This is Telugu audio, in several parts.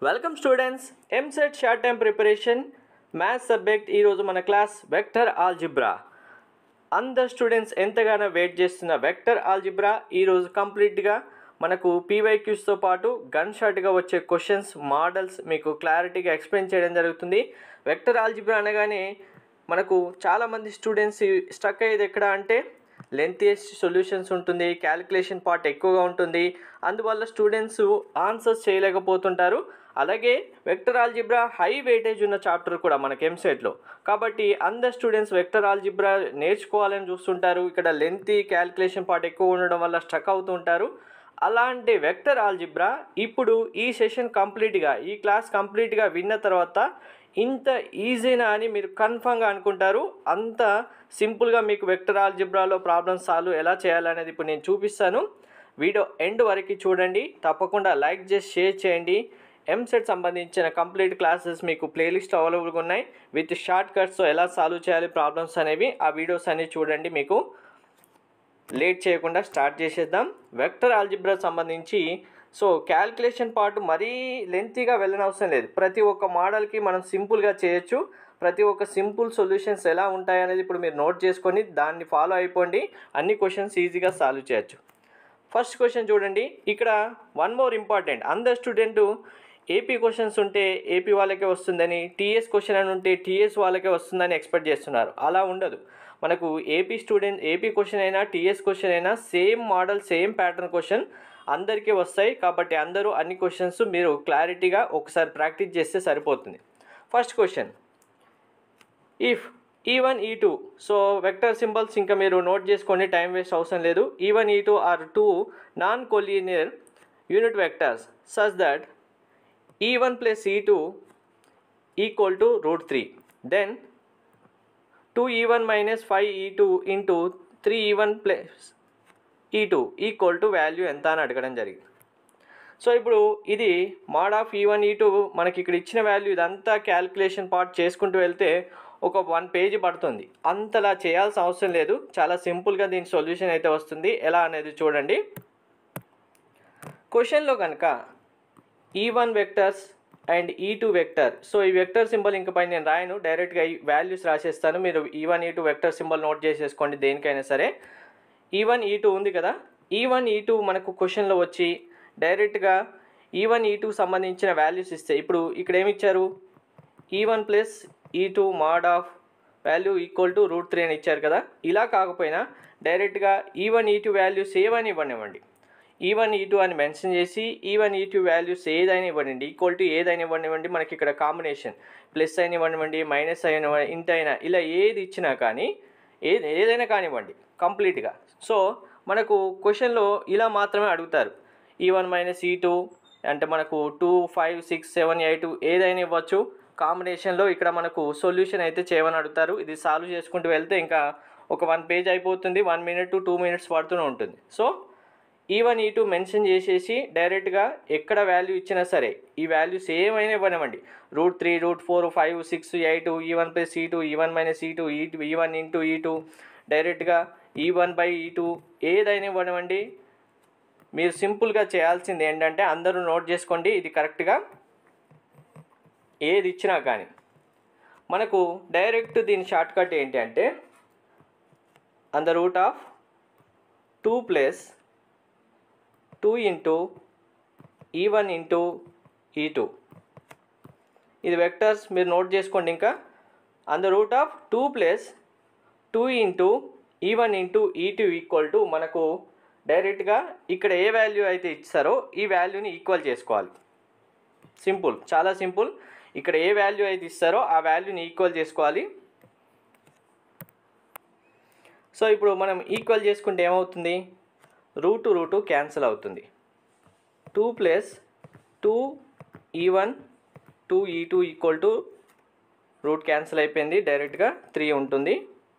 welcome students EAMCET short time preparation maths subject ఈరోజు మన క్లాస్ వెక్టర్ ఆల్జిబ్రా అందరు స్టూడెంట్స్ ఎంతగానో వెయిట్ చేస్తున్న వెక్టర్ ఆల్జిబ్రా ఈరోజు కంప్లీట్గా మనకు పీవైక్యూస్తో పాటు గన్ షాట్గా వచ్చే క్వశ్చన్స్ మోడల్స్ మీకు క్లారిటీగా ఎక్స్ప్లెయిన్ చేయడం జరుగుతుంది వెక్టర్ ఆల్జిబ్రా అనగానే మనకు చాలామంది స్టూడెంట్స్ స్టక్ అయ్యేది ఎక్కడ అంటే లెంతియస్ట్ సొల్యూషన్స్ ఉంటుంది క్యాలిక్యులేషన్ పార్ట్ ఎక్కువగా ఉంటుంది అందువల్ల స్టూడెంట్స్ ఆన్సర్స్ చేయలేకపోతుంటారు అలాగే వెక్టర్ ఆల్జిబ్రా హై వెయిటేజ్ ఉన్న చాప్టర్ కూడా మనకి ఎంసెట్లో కాబట్టి అందరు స్టూడెంట్స్ వెక్టర్ ఆల్జిబ్రా నేర్చుకోవాలని చూస్తుంటారు ఇక్కడ లెంతీ క్యాలిక్యులేషన్ పార్ట్ ఎక్కువ ఉండడం వల్ల స్టక్ అవుతుంటారు అలాంటి వెక్టర్ ఆల్జిబ్రా ఇప్పుడు ఈ సెషన్ కంప్లీట్గా ఈ క్లాస్ కంప్లీట్గా విన్న తర్వాత ఇంత ఈజీనా అని మీరు కన్ఫామ్గా అనుకుంటారు అంత సింపుల్గా మీకు వెక్టర్ ఆల్జిబ్రాలో ప్రాబ్లమ్స్ సాల్వ్ ఎలా చేయాలనేది ఇప్పుడు నేను చూపిస్తాను వీడియో ఎండ్ వరకు చూడండి తప్పకుండా లైక్ చేసి షేర్ చేయండి ఎంసెట్ సంబంధించిన కంప్లీట్ క్లాసెస్ మీకు ప్లేలిస్ట్ అవైలబుల్గా ఉన్నాయి విత్ షార్ట్ కట్స్తో ఎలా సాల్వ్ చేయాలి ప్రాబ్లమ్స్ అనేవి ఆ వీడియోస్ అన్ని చూడండి మీకు లేట్ చేయకుండా స్టార్ట్ చేసేద్దాం వెక్టర్ ఆల్జిబ్రా సంబంధించి సో క్యాల్కులేషన్ పార్ట్ మరీ లెంతీగా వెళ్ళనవసరం లేదు ప్రతి ఒక్క మోడల్కి మనం సింపుల్గా చేయొచ్చు ప్రతి ఒక్క సింపుల్ సొల్యూషన్స్ ఎలా ఉంటాయనేది ఇప్పుడు మీరు నోట్ చేసుకొని దాన్ని ఫాలో అయిపోండి అన్ని క్వశ్చన్స్ ఈజీగా సాల్వ్ చేయొచ్చు ఫస్ట్ క్వశ్చన్ చూడండి ఇక్కడ వన్ మోర్ ఇంపార్టెంట్ అందరు స్టూడెంట్ ఏపీ క్వశ్చన్స్ ఉంటే ఏపీ వాళ్ళకే వస్తుందని టీఎస్ క్వశ్చన్ అని ఉంటే టీఎస్ వాళ్ళకే వస్తుందని ఎక్స్పెక్ట్ చేస్తున్నారు అలా ఉండదు మనకు ఏపీ స్టూడెంట్ ఏపీ క్వశ్చన్ అయినా టీఎస్ క్వశ్చన్ అయినా same model same pattern question అందరికీ వస్తాయి కాబట్టి అందరూ అన్ని క్వశ్చన్స్ మీరు క్లారిటీగా ఒకసారి ప్రాక్టీస్ చేస్తే సరిపోతుంది first question if e one e two so vector symbols ఇంకా మీరు నోట్ చేసుకోండి టైం వేస్ట్ అవసరం లేదు e one e two are two non collinear unit vectors such that e one plus e two equal to root three then two e one minus five e two into three e one plus e two equal to value ఎంత అని అడగడం జరిగింది సో ఇప్పుడు ఇది mod of e one e two మనకి ఇక్కడ ఇచ్చిన వాల్యూ ఇదంతా క్యాల్కులేషన్ పార్ట్ చేసుకుంటూ వెళ్తే ఒక వన్ పేజీ పడుతుంది అంతలా చేయాల్సిన అవసరం లేదు చాలా సింపుల్గా దీని సొల్యూషన్ అయితే వస్తుంది ఎలా అనేది చూడండి క్వశ్చన్లో కనుక e one vectors and e two vector so e vector symbol ఇంక పైన నేను రాయను డైరెక్ట్గా ఈ వాల్యూస్ రాసేస్తాను మీరు ఈ one e two vector symbol note చేసేసుకోండి దేనికైనా సరే ఈ వన్ ఈ టూ ఉంది కదా ఈ వన్ ఈ టూ మనకు క్వశ్చన్లో వచ్చి డైరెక్ట్గా ఈ వన్ ఈ టూ సంబంధించిన వాల్యూస్ ఇస్తే ఇప్పుడు ఇక్కడ ఏమి ఇచ్చారు e one plus e two mod of value equal to root three అని ఇచ్చారు కదా ఇలా కాకపోయినా డైరెక్ట్గా ఈ వన్ ఈ టూ వాల్యూస్ ఏవని ఇవ్వనివ్వండి ఈ వన్ ఈ టూ అని మెన్షన్ చేసి ఈ వన్ ఈ టూ వాల్యూస్ ఏదైనా ఇవ్వండి ఈక్వల్ టు ఏదైనా ఇవ్వనివ్వండి మనకి ఇక్కడ కాంబినేషన్ ప్లస్ అయిన ఇవ్వనివ్వండి మైనస్ అయిన ఇంత అయినా ఇలా ఏది ఇచ్చినా కానీ ఏది ఏదైనా కానివ్వండి కంప్లీట్గా సో మనకు క్వశ్చన్లో ఇలా మాత్రమే అడుగుతారు ఈ వన్ మైనస్ ఈ టూ అంటే మనకు two five six seven eight ఏదైనా ఇవ్వచ్చు కాంబినేషన్లో ఇక్కడ మనకు సొల్యూషన్ అయితే చేయమని అడుగుతారు ఇది సాల్వ్ చేసుకుంటూ వెళ్తే ఇంకా ఒక వన్ పేజ్ అయిపోతుంది one minute to two minutes పడుతూనే ఉంటుంది so e one e two mention చేసేసి డైరెక్ట్గా ఎక్కడ వాల్యూ ఇచ్చినా సరే ఈ వాల్యూస్ ఏమైనా ఇవ్వనివ్వండి root three root four five six eight e one plus e two e one minus e two e e one into e two డైరెక్ట్గా ఈ వన్ బై ఈ టూ ఏదైనా ఇవ్వనివ్వండి మీరు సింపుల్గా చేయాల్సింది ఏంటంటే అందరూ నోట్ చేసుకోండి ఇది కరెక్ట్గా ఏది ఇచ్చినా కానీ మనకు డైరెక్ట్ దీని షార్ట్ కట్ ఏంటి అంటే under root of two plus two into e one into e two ఇది వెక్టర్స్ మీరు నోట్ చేసుకోండి ఇంకా under root of two plus two into e one into e two equal to మనకు డైరెక్ట్గా ఇక్కడ ఏ వాల్యూ అయితే ఇచ్చారో ఈ వాల్యూని ఈక్వల్ చేసుకోవాలి సింపుల్ చాలా సింపుల్ ఇక్కడ ఏ వాల్యూ అయితే ఇస్తారో ఆ వాల్యూని ఈక్వల్ చేసుకోవాలి సో ఇప్పుడు మనం ఈక్వల్ చేసుకుంటే ఏమవుతుంది రూటు రూటు క్యాన్సిల్ అవుతుంది two plus two e one two e two equal to root cancel అయిపోయింది డైరెక్ట్గా త్రీ ఉంటుంది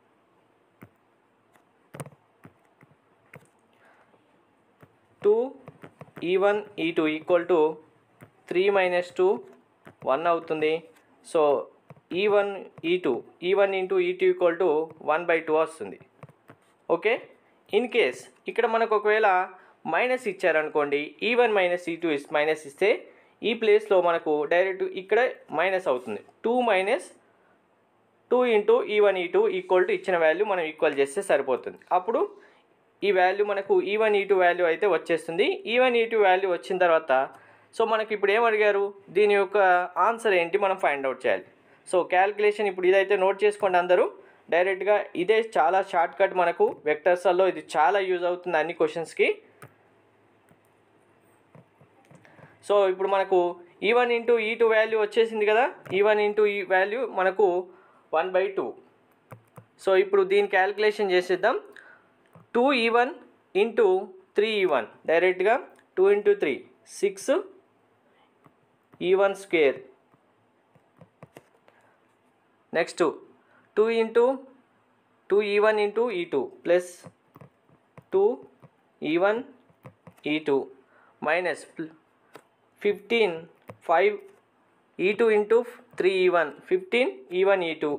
two e one e two equal to three minus two one అవుతుంది so e one e two e one into e two equal to one by two వస్తుంది ఓకే ఇన్ కేస్ ఇక్కడ మనకు ఒకవేళ మైనస్ ఇచ్చారనుకోండి e one minus e two ఇస్ మైనస్ ఇస్తే ఈ ప్లేస్లో మనకు డైరెక్ట్ ఇక్కడ మైనస్ అవుతుంది two minus two into e one e two equal to ఇచ్చిన వాల్యూ మనం ఈక్వల్ చేస్తే సరిపోతుంది అప్పుడు ఈ వాల్యూ మనకు e one e two value అయితే వచ్చేస్తుంది ఈ వన్ ఈ టూ వాల్యూ వచ్చిన తర్వాత సో మనకి ఇప్పుడు ఏం అడిగారు దీని యొక్క ఆన్సర్ ఏంటి మనం ఫైండ్ అవుట్ చేయాలి సో క్యాల్కులేషన్ ఇప్పుడు ఇదైతే నోట్ చేసుకోండి అందరూ డైరెక్ట్గా ఇదే చాలా షార్ట్ కట్ మనకు వెక్టర్స్లో ఇది చాలా యూజ్ అవుతుంది అన్ని క్వశ్చన్స్కి సో ఇప్పుడు మనకు e one into e two value వచ్చేసింది కదా e one into e value మనకు వన్ బై టూ సో ఇప్పుడు దీని క్యాల్కులేషన్ చేసేద్దాం two e one into three e one డైరెక్ట్గా two into three six e one square next two into two e one into e two plus two e one e two minus fifteen five e two into three e one fifteen e one e two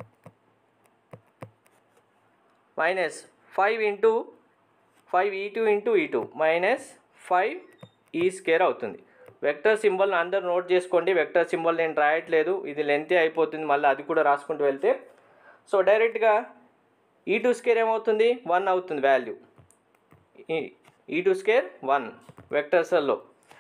minus five into five e two into e two minus five e square అవుతుంది వెక్టర్ సింబల్ అందరు నోట్ చేసుకోండి వెక్టర్ సింబల్ నేను రాయట్లేదు ఇది లెంతీ అయిపోతుంది మళ్ళీ అది కూడా రాసుకుంటూ వెళ్తే సో డైరెక్ట్గా ఈ టూ స్కేర్ ఏమవుతుంది వన్ అవుతుంది value e two square one వెక్టర్స్లో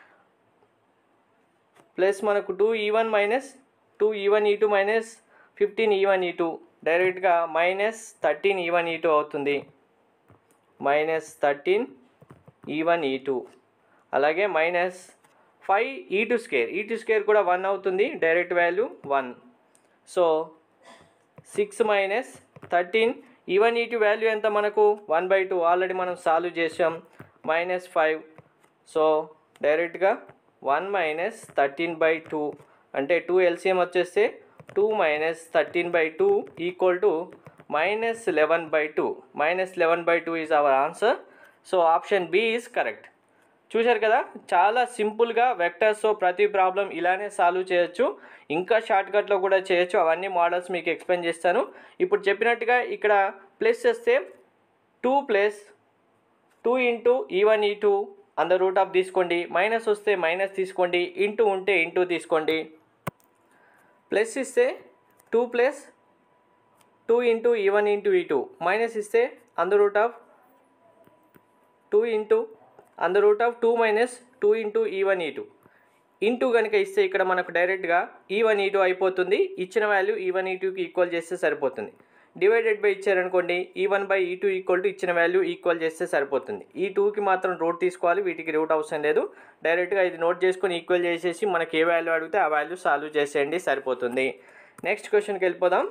ప్లస్ మనకు two e one minus two e one e two minus fifteen e one e two డైరెక్ట్గా minus thirteen e one e two అవుతుంది minus thirteen e one e two అలాగే minus five e two square e two square కూడా వన్ అవుతుంది direct value one so six minus thirteen e one e two value ఎంత మనకు వన్ బై టూ ఆల్రెడీ మనం సాల్వ్ చేసాం మైనస్ ఫైవ్ సో డైరెక్ట్గా one minus thirteen by two అంటే టూ ఎల్సిఎం వచ్చేస్తే two minus thirteen by two equal to minus eleven by two minus eleven by two is our answer so option B is correct చూశారు కదా చాలా సింపుల్గా వెక్టర్స్తో ప్రతి ప్రాబ్లం ఇలానే సాల్వ్ చేయొచ్చు ఇంకా షార్ట్కట్లో కూడా చేయొచ్చు అవన్నీ మోడల్స్ మీకు ఎక్స్ప్లెయిన్ చేస్తాను ఇప్పుడు చెప్పినట్టుగా ఇక్కడ ప్లస్ చేస్తే two plus two into e one e two under root of తీసుకోండి మైనస్ వస్తే మైనస్ తీసుకోండి ఇంటూ ఉంటే ఇంటూ తీసుకోండి ప్లస్ ఇస్తే two plus two into e one into e two minus ఇస్తే under root of two into under root of two minus two into e one e two into కనుక ఇస్తే ఇక్కడ మనకు డైరెక్ట్గా ఈ వన్ ఈ టూ అయిపోతుంది ఇచ్చిన వాల్యూ ఈ వన్ ఈ టూకి ఈక్వల్ చేస్తే సరిపోతుంది డివైడెడ్ బై ఇచ్చారనుకోండి e one by e two equal to ఇచ్చిన వాల్యూ ఈక్వల్ చేస్తే సరిపోతుంది ఈ టూకి మాత్రం రూట్ తీసుకోవాలి వీటికి రూట్ అవసరం లేదు డైరెక్ట్గా ఇది నోట్ చేసుకొని ఈక్వల్ చేసేసి మనకి ఏ వాల్యూ అడిగితే ఆ వాల్యూ సాల్వ్ చేసేయండి సరిపోతుంది నెక్స్ట్ క్వశ్చన్కి వెళ్ళిపోదాం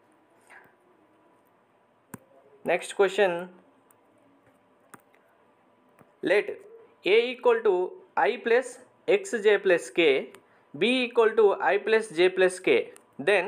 next question let a equal to i plus xj plus k b equal to i plus j plus k then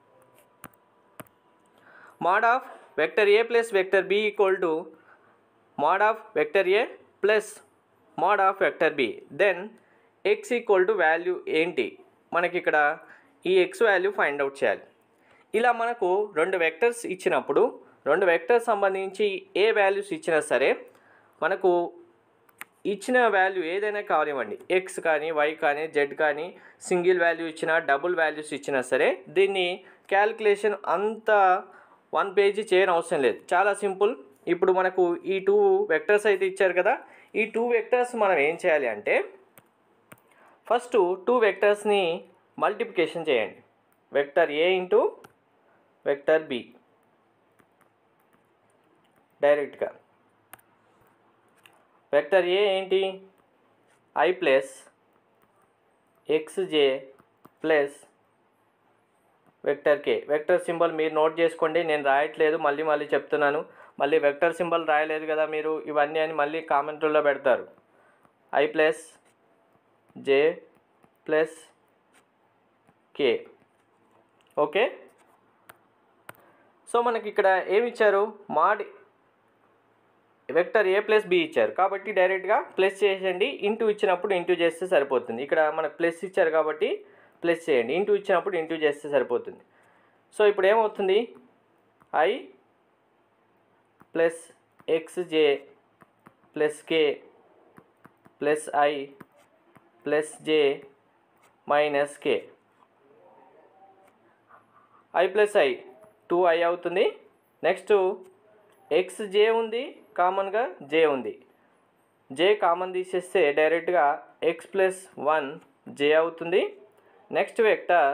mod of vector a plus vector b equal to mod of vector a plus mod of vector b then x equal to value ఏంటి మనకి ఇక్కడ ఈ ఎక్స్ వాల్యూ ఫైండ్ అవుట్ చేయాలి ఇలా మనకు రెండు వెక్టర్స్ ఇచ్చినప్పుడు రెండు వెక్టర్స్ సంబంధించి ఏ వాల్యూస్ ఇచ్చినా సరే మనకు ఇచ్చిన వాల్యూ ఏదైనా కానివ్వండి ఎక్స్ కానీ వై కానీ జెడ్ కానీ సింగిల్ వాల్యూ ఇచ్చినా డబుల్ వాల్యూస్ ఇచ్చినా సరే దీన్ని క్యాల్కులేషన్ అంత వన్ పేజీ చేయని అవసరం లేదు చాలా సింపుల్ ఇప్పుడు మనకు ఈ టూ వెక్టర్స్ అయితే ఇచ్చారు కదా ఈ టూ వెక్టర్స్ మనం ఏం చేయాలి అంటే ఫస్ట్ టూ వెక్టర్స్ని మల్టిప్లికేషన్ చేయండి vector a into vector b డైరెక్ట్గా వెక్టర్ ఏ ఏంటి i plus x j plus vector k vector symbol మీరు నోట్ చేసుకోండి నేను రాయట్లేదు మళ్ళీ మళ్ళీ చెప్తున్నాను మళ్ళీ వెక్టర్ సింబల్ రాయలేదు కదా మీరు ఇవన్నీ అని మళ్ళీ కామెంట్లో పెడతారు i plus J plus k okay so మనకి ఇక్కడ ఏమి ఇచ్చారు మాడ్ వెక్టర్ ఏ ప్లస్ బి ఇచ్చారు కాబట్టి డైరెక్ట్గా ప్లస్ చేసేయండి ఇంటూ ఇచ్చినప్పుడు ఇంటూ చేస్తే సరిపోతుంది ఇక్కడ మనకు ప్లస్ ఇచ్చారు కాబట్టి ప్లస్ చేయండి ఇంటూ ఇచ్చినప్పుడు ఇంటూ చేస్తే సరిపోతుంది సో ఇప్పుడు ఏమవుతుంది i plus x j plus k plus i plus j minus k I plus i two I అవుతుంది నెక్స్ట్ ఎక్స్ జే ఉంది కామన్గా జే ఉంది జే కామన్ తీసేస్తే డైరెక్ట్గా ఎక్స్ ప్లస్ వన్ జే అవుతుంది నెక్స్ట్ వెక్టర్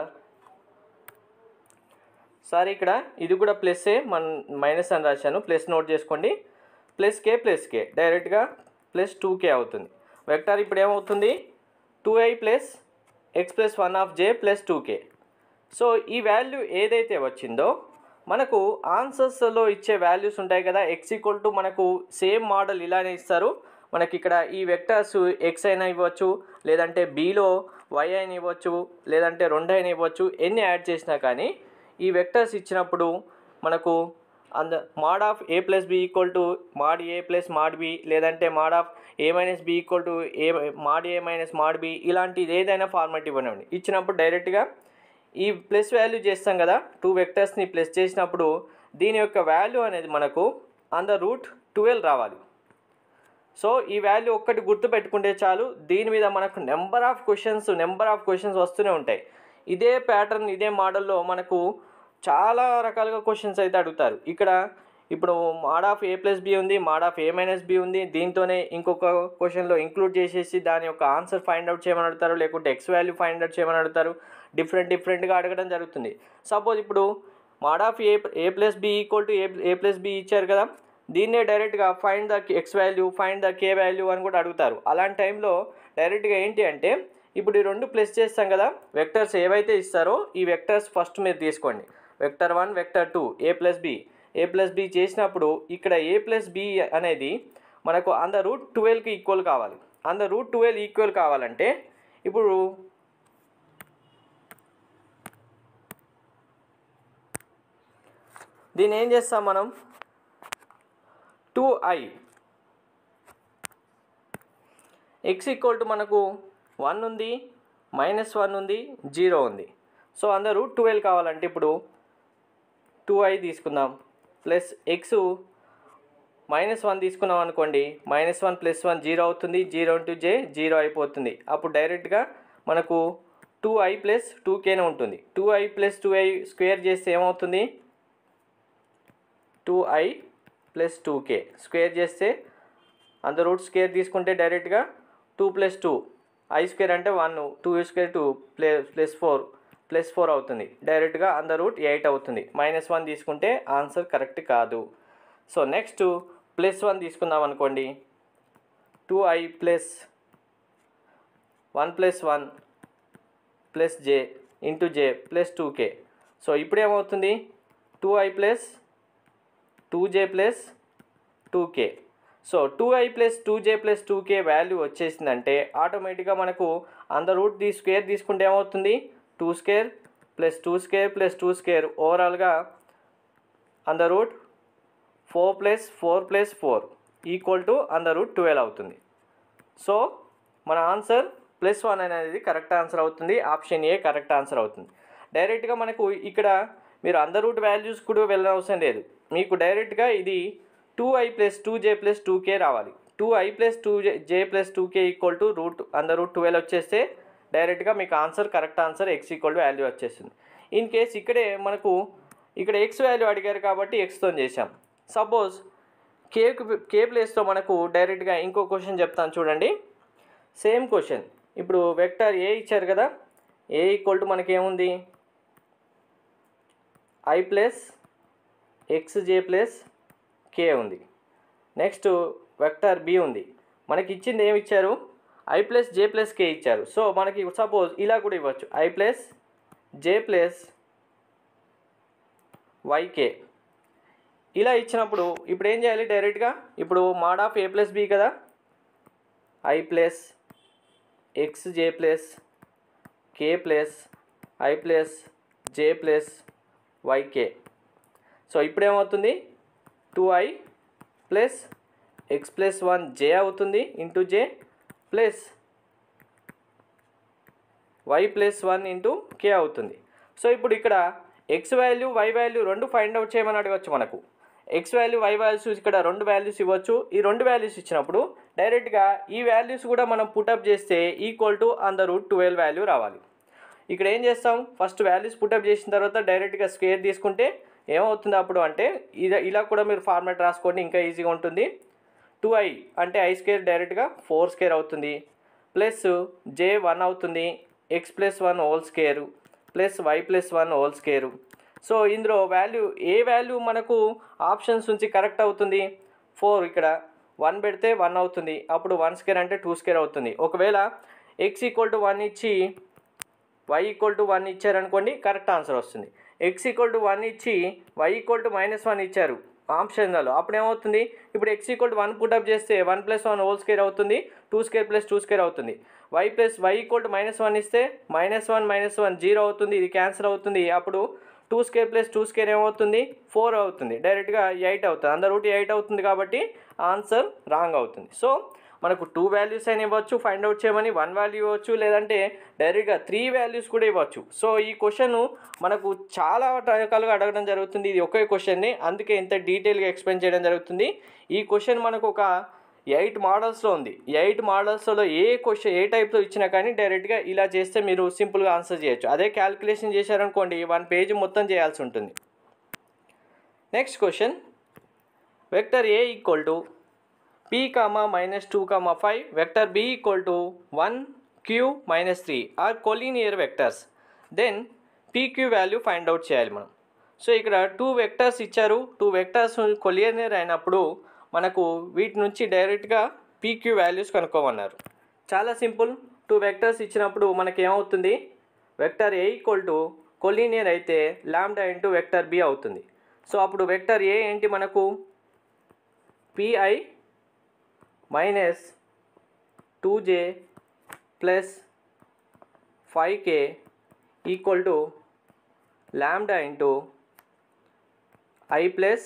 సారీ ఇక్కడ ఇది కూడా ప్లస్ఏ మన మైనస్ అని రాశాను ప్లస్ నోట్ చేసుకోండి ప్లస్ కే ప్లస్ కే డైరెక్ట్గా ప్లస్ టూ కే అవుతుంది వెక్టార్ ఇప్పుడు ఏమవుతుంది two I plus x plus one of j plus two k so ఈ వాల్యూ ఏదైతే వచ్చిందో మనకు ఆన్సర్స్లో ఇచ్చే వాల్యూస్ ఉంటాయి కదా ఎక్స్ ఈక్వల్ టు మనకు సేమ్ మోడల్ ఇలానే ఇస్తారు మనకి ఇక్కడ ఈ వెక్టర్స్ ఎక్స్ అయినా ఇవ్వచ్చు లేదంటే బీలో వై అయినా ఇవ్వచ్చు లేదంటే రెండు అయినా ఇవ్వచ్చు ఎన్ని యాడ్ చేసినా కానీ ఈ వెక్టర్స్ ఇచ్చినప్పుడు మనకు అంద mod of a plus B equal to mod a plus mod b లేదంటే mod of a minus b equal to a mod a minus mod b ఇలాంటిది ఏదైనా ఫార్మాట్ ఇవ్వనివ్వండి ఇచ్చినప్పుడు డైరెక్ట్గా ఈ ప్లస్ వాల్యూ చేస్తాం కదా టూ వెక్టర్స్ని ప్లస్ చేసినప్పుడు దీని యొక్క వాల్యూ అనేది మనకు ఆన్ ద రూట్ ట్వెల్వ్ రావాలి సో ఈ వాల్యూ ఒక్కటి గుర్తు పెట్టుకుంటే చాలు దీని మీద మనకు number of questions number of questions వస్తూనే ఉంటాయి ఇదే ప్యాటర్న్ ఇదే మోడల్లో మనకు చాలా రకాలుగా క్వశ్చన్స్ అయితే అడుగుతారు ఇక్కడ ఇప్పుడు mod of a plus b ఉంది mod of a minus b ఉంది దీంతోనే ఇంకొక క్వశ్చన్లో ఇంక్లూడ్ చేసేసి దాని యొక్క ఆన్సర్ ఫైండ్ అవుట్ చేయమని అడుగుతారు లేకుంటే ఎక్స్ వాల్యూ ఫైండ్ అవుట్ చేయమని అడుగుతారు డిఫరెంట్ డిఫరెంట్గా అడగడం జరుగుతుంది సపోజ్ ఇప్పుడు mod of a a plus B equal to a a plus b ఇచ్చారు కదా దీన్నే డైరెక్ట్గా find the x value find the k value అని కూడా అడుగుతారు అలాంటి టైంలో డైరెక్ట్గా ఏంటి అంటే ఇప్పుడు ఈ రెండు ప్లస్ చేస్తాం కదా వెక్టర్స్ ఏవైతే ఇస్తారో ఈ వెక్టర్స్ ఫస్ట్ మీరు తీసుకోండి vector one vector two a plus b a plus b చేసినప్పుడు ఇక్కడ ఏ ప్లస్ బి అనేది మనకు ఆన్ ద రూట్ ట్వెల్వ్కి ఈక్వల్ కావాలి on the root twelve equal కావాలంటే ఇప్పుడు దీన్ని ఏం చేస్తాం మనం two i x equal to మనకు వన్ ఉంది మైనస్ వన్ ఉంది జీరో ఉంది సో అందరూ ట్వెల్వ్ కావాలంటే ఇప్పుడు టూ ఐ తీసుకుందాం ప్లస్ ఎక్స్ మైనస్ వన్ తీసుకున్నాం అనుకోండి minus one plus one zero అవుతుంది జీరో ఇంటూ జే జీరో అయిపోతుంది అప్పుడు డైరెక్ట్గా మనకు టూ ఐ ప్లస్ టూ కేనే ఉంటుంది two I plus two i square చేస్తే ఏమవుతుంది two I plus two k square చేస్తే అంత రూట్ స్క్వేర్ తీసుకుంటే డైరెక్ట్గా two plus two i square అంటే one two square two play plus four plus four అవుతుంది డైరెక్ట్గా అంద రూట్ ఎయిట్ అవుతుంది మైనస్ వన్ తీసుకుంటే ఆన్సర్ కరెక్ట్ కాదు సో నెక్స్ట్ ప్లస్ వన్ తీసుకుందాం అనుకోండి two I plus one plus one plus j into j plus two k so ఇప్పుడు ఏమవుతుంది two I plus two j plus two k so two I plus two j plus two k value వచ్చేసిందంటే ఆటోమేటిక్గా మనకు అంద రూట్ ది స్క్వేర్ తీసుకుంటే ఏమవుతుంది two square plus two square plus two square ఓవరాల్గా under root four plus four plus four equal to under root twelve అవుతుంది సో మన ఆన్సర్ ప్లస్ వన్ అనేది కరెక్ట్ ఆన్సర్ అవుతుంది ఆప్షన్ ఏ కరెక్ట్ ఆన్సర్ అవుతుంది డైరెక్ట్గా మనకు ఇక్కడ మీరు అందర్ రూట్ వాల్యూస్ కూడా వెళ్ళనవసరం లేదు మీకు డైరెక్ట్గా ఇది two I plus two j plus two k రావాలి two I plus two j j plus two k equal to root under root twelve వచ్చేస్తే డైరెక్ట్గా మీకు answer correct answer x equal to value వచ్చేస్తుంది ఇన్ కేస్ ఇక్కడే మనకు ఇక్కడ ఎక్స్ వాల్యూ అడిగారు కాబట్టి ఎక్స్తో చేసాం సపోజ్ కే కే ప్లేస్లో మనకు డైరెక్ట్గా ఇంకో క్వశ్చన్ చెప్తాను చూడండి సేమ్ క్వశ్చన్ ఇప్పుడు వెక్టర్ ఏ ఇచ్చారు కదా ఏ ఈక్వల్ టు మనకేముంది i plus x j plus k ఉంది నెక్స్ట్ వెక్టర్ బి ఉంది మనకి ఇచ్చింది ఏమి ఇచ్చారు i plus J plus k ఇచ్చారు సో మనకి సపోజ్ ఇలా కూడా ఇవ్వచ్చు i plus J plus y k ఇలా ఇచ్చినప్పుడు ఇప్పుడు ఏం చేయాలి డైరెక్ట్గా ఇప్పుడు mod of a plus b కదా i plus x j plus k plus i plus J plus y k so ఇప్పుడు ఏమవుతుంది two I plus x plus one j అవుతుంది into j plus y plus one into k అవుతుంది సో ఇప్పుడు ఇక్కడ ఎక్స్ వాల్యూ వై వాల్యూ రెండు ఫైండ్ అవుట్ చేయమని అడగచ్చు మనకు ఎక్స్ వాల్యూ వై వాల్యూస్ ఇక్కడ రెండు వాల్యూస్ ఇవ్వచ్చు ఈ రెండు వాల్యూస్ ఇచ్చినప్పుడు డైరెక్ట్గా ఈ వాల్యూస్ కూడా మనం పుటప్ చేస్తే equal to on the root twelve value రావాలి ఇక్కడ ఏం చేస్తాం ఫస్ట్ వాల్యూస్ పుటప్ చేసిన తర్వాత డైరెక్ట్గా స్క్వేర్ తీసుకుంటే ఏమవుతుంది అప్పుడు అంటే ఇది ఇలా కూడా మీరు ఫార్మాట్ రాసుకోండి ఇంకా ఈజీగా ఉంటుంది టూ ఐ అంటే ఐ స్క్వేర్ డైరెక్ట్గా ఫోర్ స్క్వేర్ అవుతుంది ప్లస్ జే వన్ అవుతుంది x plus one whole square plus y plus one whole square so ఇందులో వాల్యూ ఏ వాల్యూ మనకు ఆప్షన్స్ నుంచి కరెక్ట్ అవుతుంది ఫోర్ ఇక్కడ వన్ పెడితే వన్ అవుతుంది అప్పుడు వన్ స్క్వేర్ అంటే టూ స్క్వేర్ అవుతుంది ఒకవేళ ఎక్స్ ఈక్వల్ టు వన్ ఇచ్చి వై ఈక్వల్ టు వన్ ఇచ్చారనుకోండి కరెక్ట్ ఆన్సర్ వస్తుంది ఎక్స్ ఈక్వల్ టు వన్ ఇచ్చి y equal to minus one ఇచ్చారు ఆప్షన్లలో అప్పుడు ఏమవుతుంది ఇప్పుడు x equal to one put up చేస్తే one plus one whole square అవుతుంది two square plus two square అవుతుంది y plus y equal to minus one ఇస్తే minus one minus one zero అవుతుంది ఇది క్యాన్సిల్ అవుతుంది అప్పుడు two square plus two square ఏమవుతుంది ఫోర్ అవుతుంది డైరెక్ట్గా ఎయిట్ అవుతుంది అందరు రూట్ ఎయిట్ అవుతుంది కాబట్టి ఆన్సర్ రాంగ్ అవుతుంది సో మనకు టూ వాల్యూస్ అయినా ఇవ్వచ్చు ఫైండ్ అవుట్ చేయమని వన్ వాల్యూ ఇవ్వచ్చు లేదంటే డైరెక్ట్గా త్రీ వాల్యూస్ కూడా ఇవ్వచ్చు సో ఈ క్వశ్చన్ మనకు చాలా రకాలుగా అడగడం జరుగుతుంది ఇది ఒకే క్వశ్చన్ని అందుకే ఇంత డీటెయిల్గా ఎక్స్ప్లెయిన్ చేయడం జరుగుతుంది ఈ క్వశ్చన్ మనకు ఒక ఎయిట్ మోడల్స్లో ఉంది ఎయిట్ మోడల్స్లో ఏ క్వశ్చన్ ఏ టైప్లో ఇచ్చినా కానీ డైరెక్ట్గా ఇలా చేస్తే మీరు సింపుల్గా ఆన్సర్ చేయొచ్చు అదే క్యాల్కులేషన్ చేశారనుకోండి వన్ పేజ్ మొత్తం చేయాల్సి ఉంటుంది next question vector a equal to p comma minus 2 comma 5 vector b equal to 1 q minus 3 are collinear vectors then pq value find out చేయాలి మనం సో ఇక్కడ టూ వెక్టర్స్ ఇచ్చారు టూ వెక్టర్స్ కొలియనర్ అయినప్పుడు మనకు వీటి నుంచి డైరెక్ట్గా పీక్యూ వాల్యూస్ కనుక్కోమన్నారు చాలా సింపుల్ టూ వెక్టర్స్ ఇచ్చినప్పుడు మనకి ఏమవుతుంది vector a equal to collinear అయితే లాంబ్డా ఇంటూ వెక్టర్ బి అవుతుంది సో అప్పుడు వెక్టర్ ఏ ఏంటి మనకు p i minus two j plus five k equal to lambda into i plus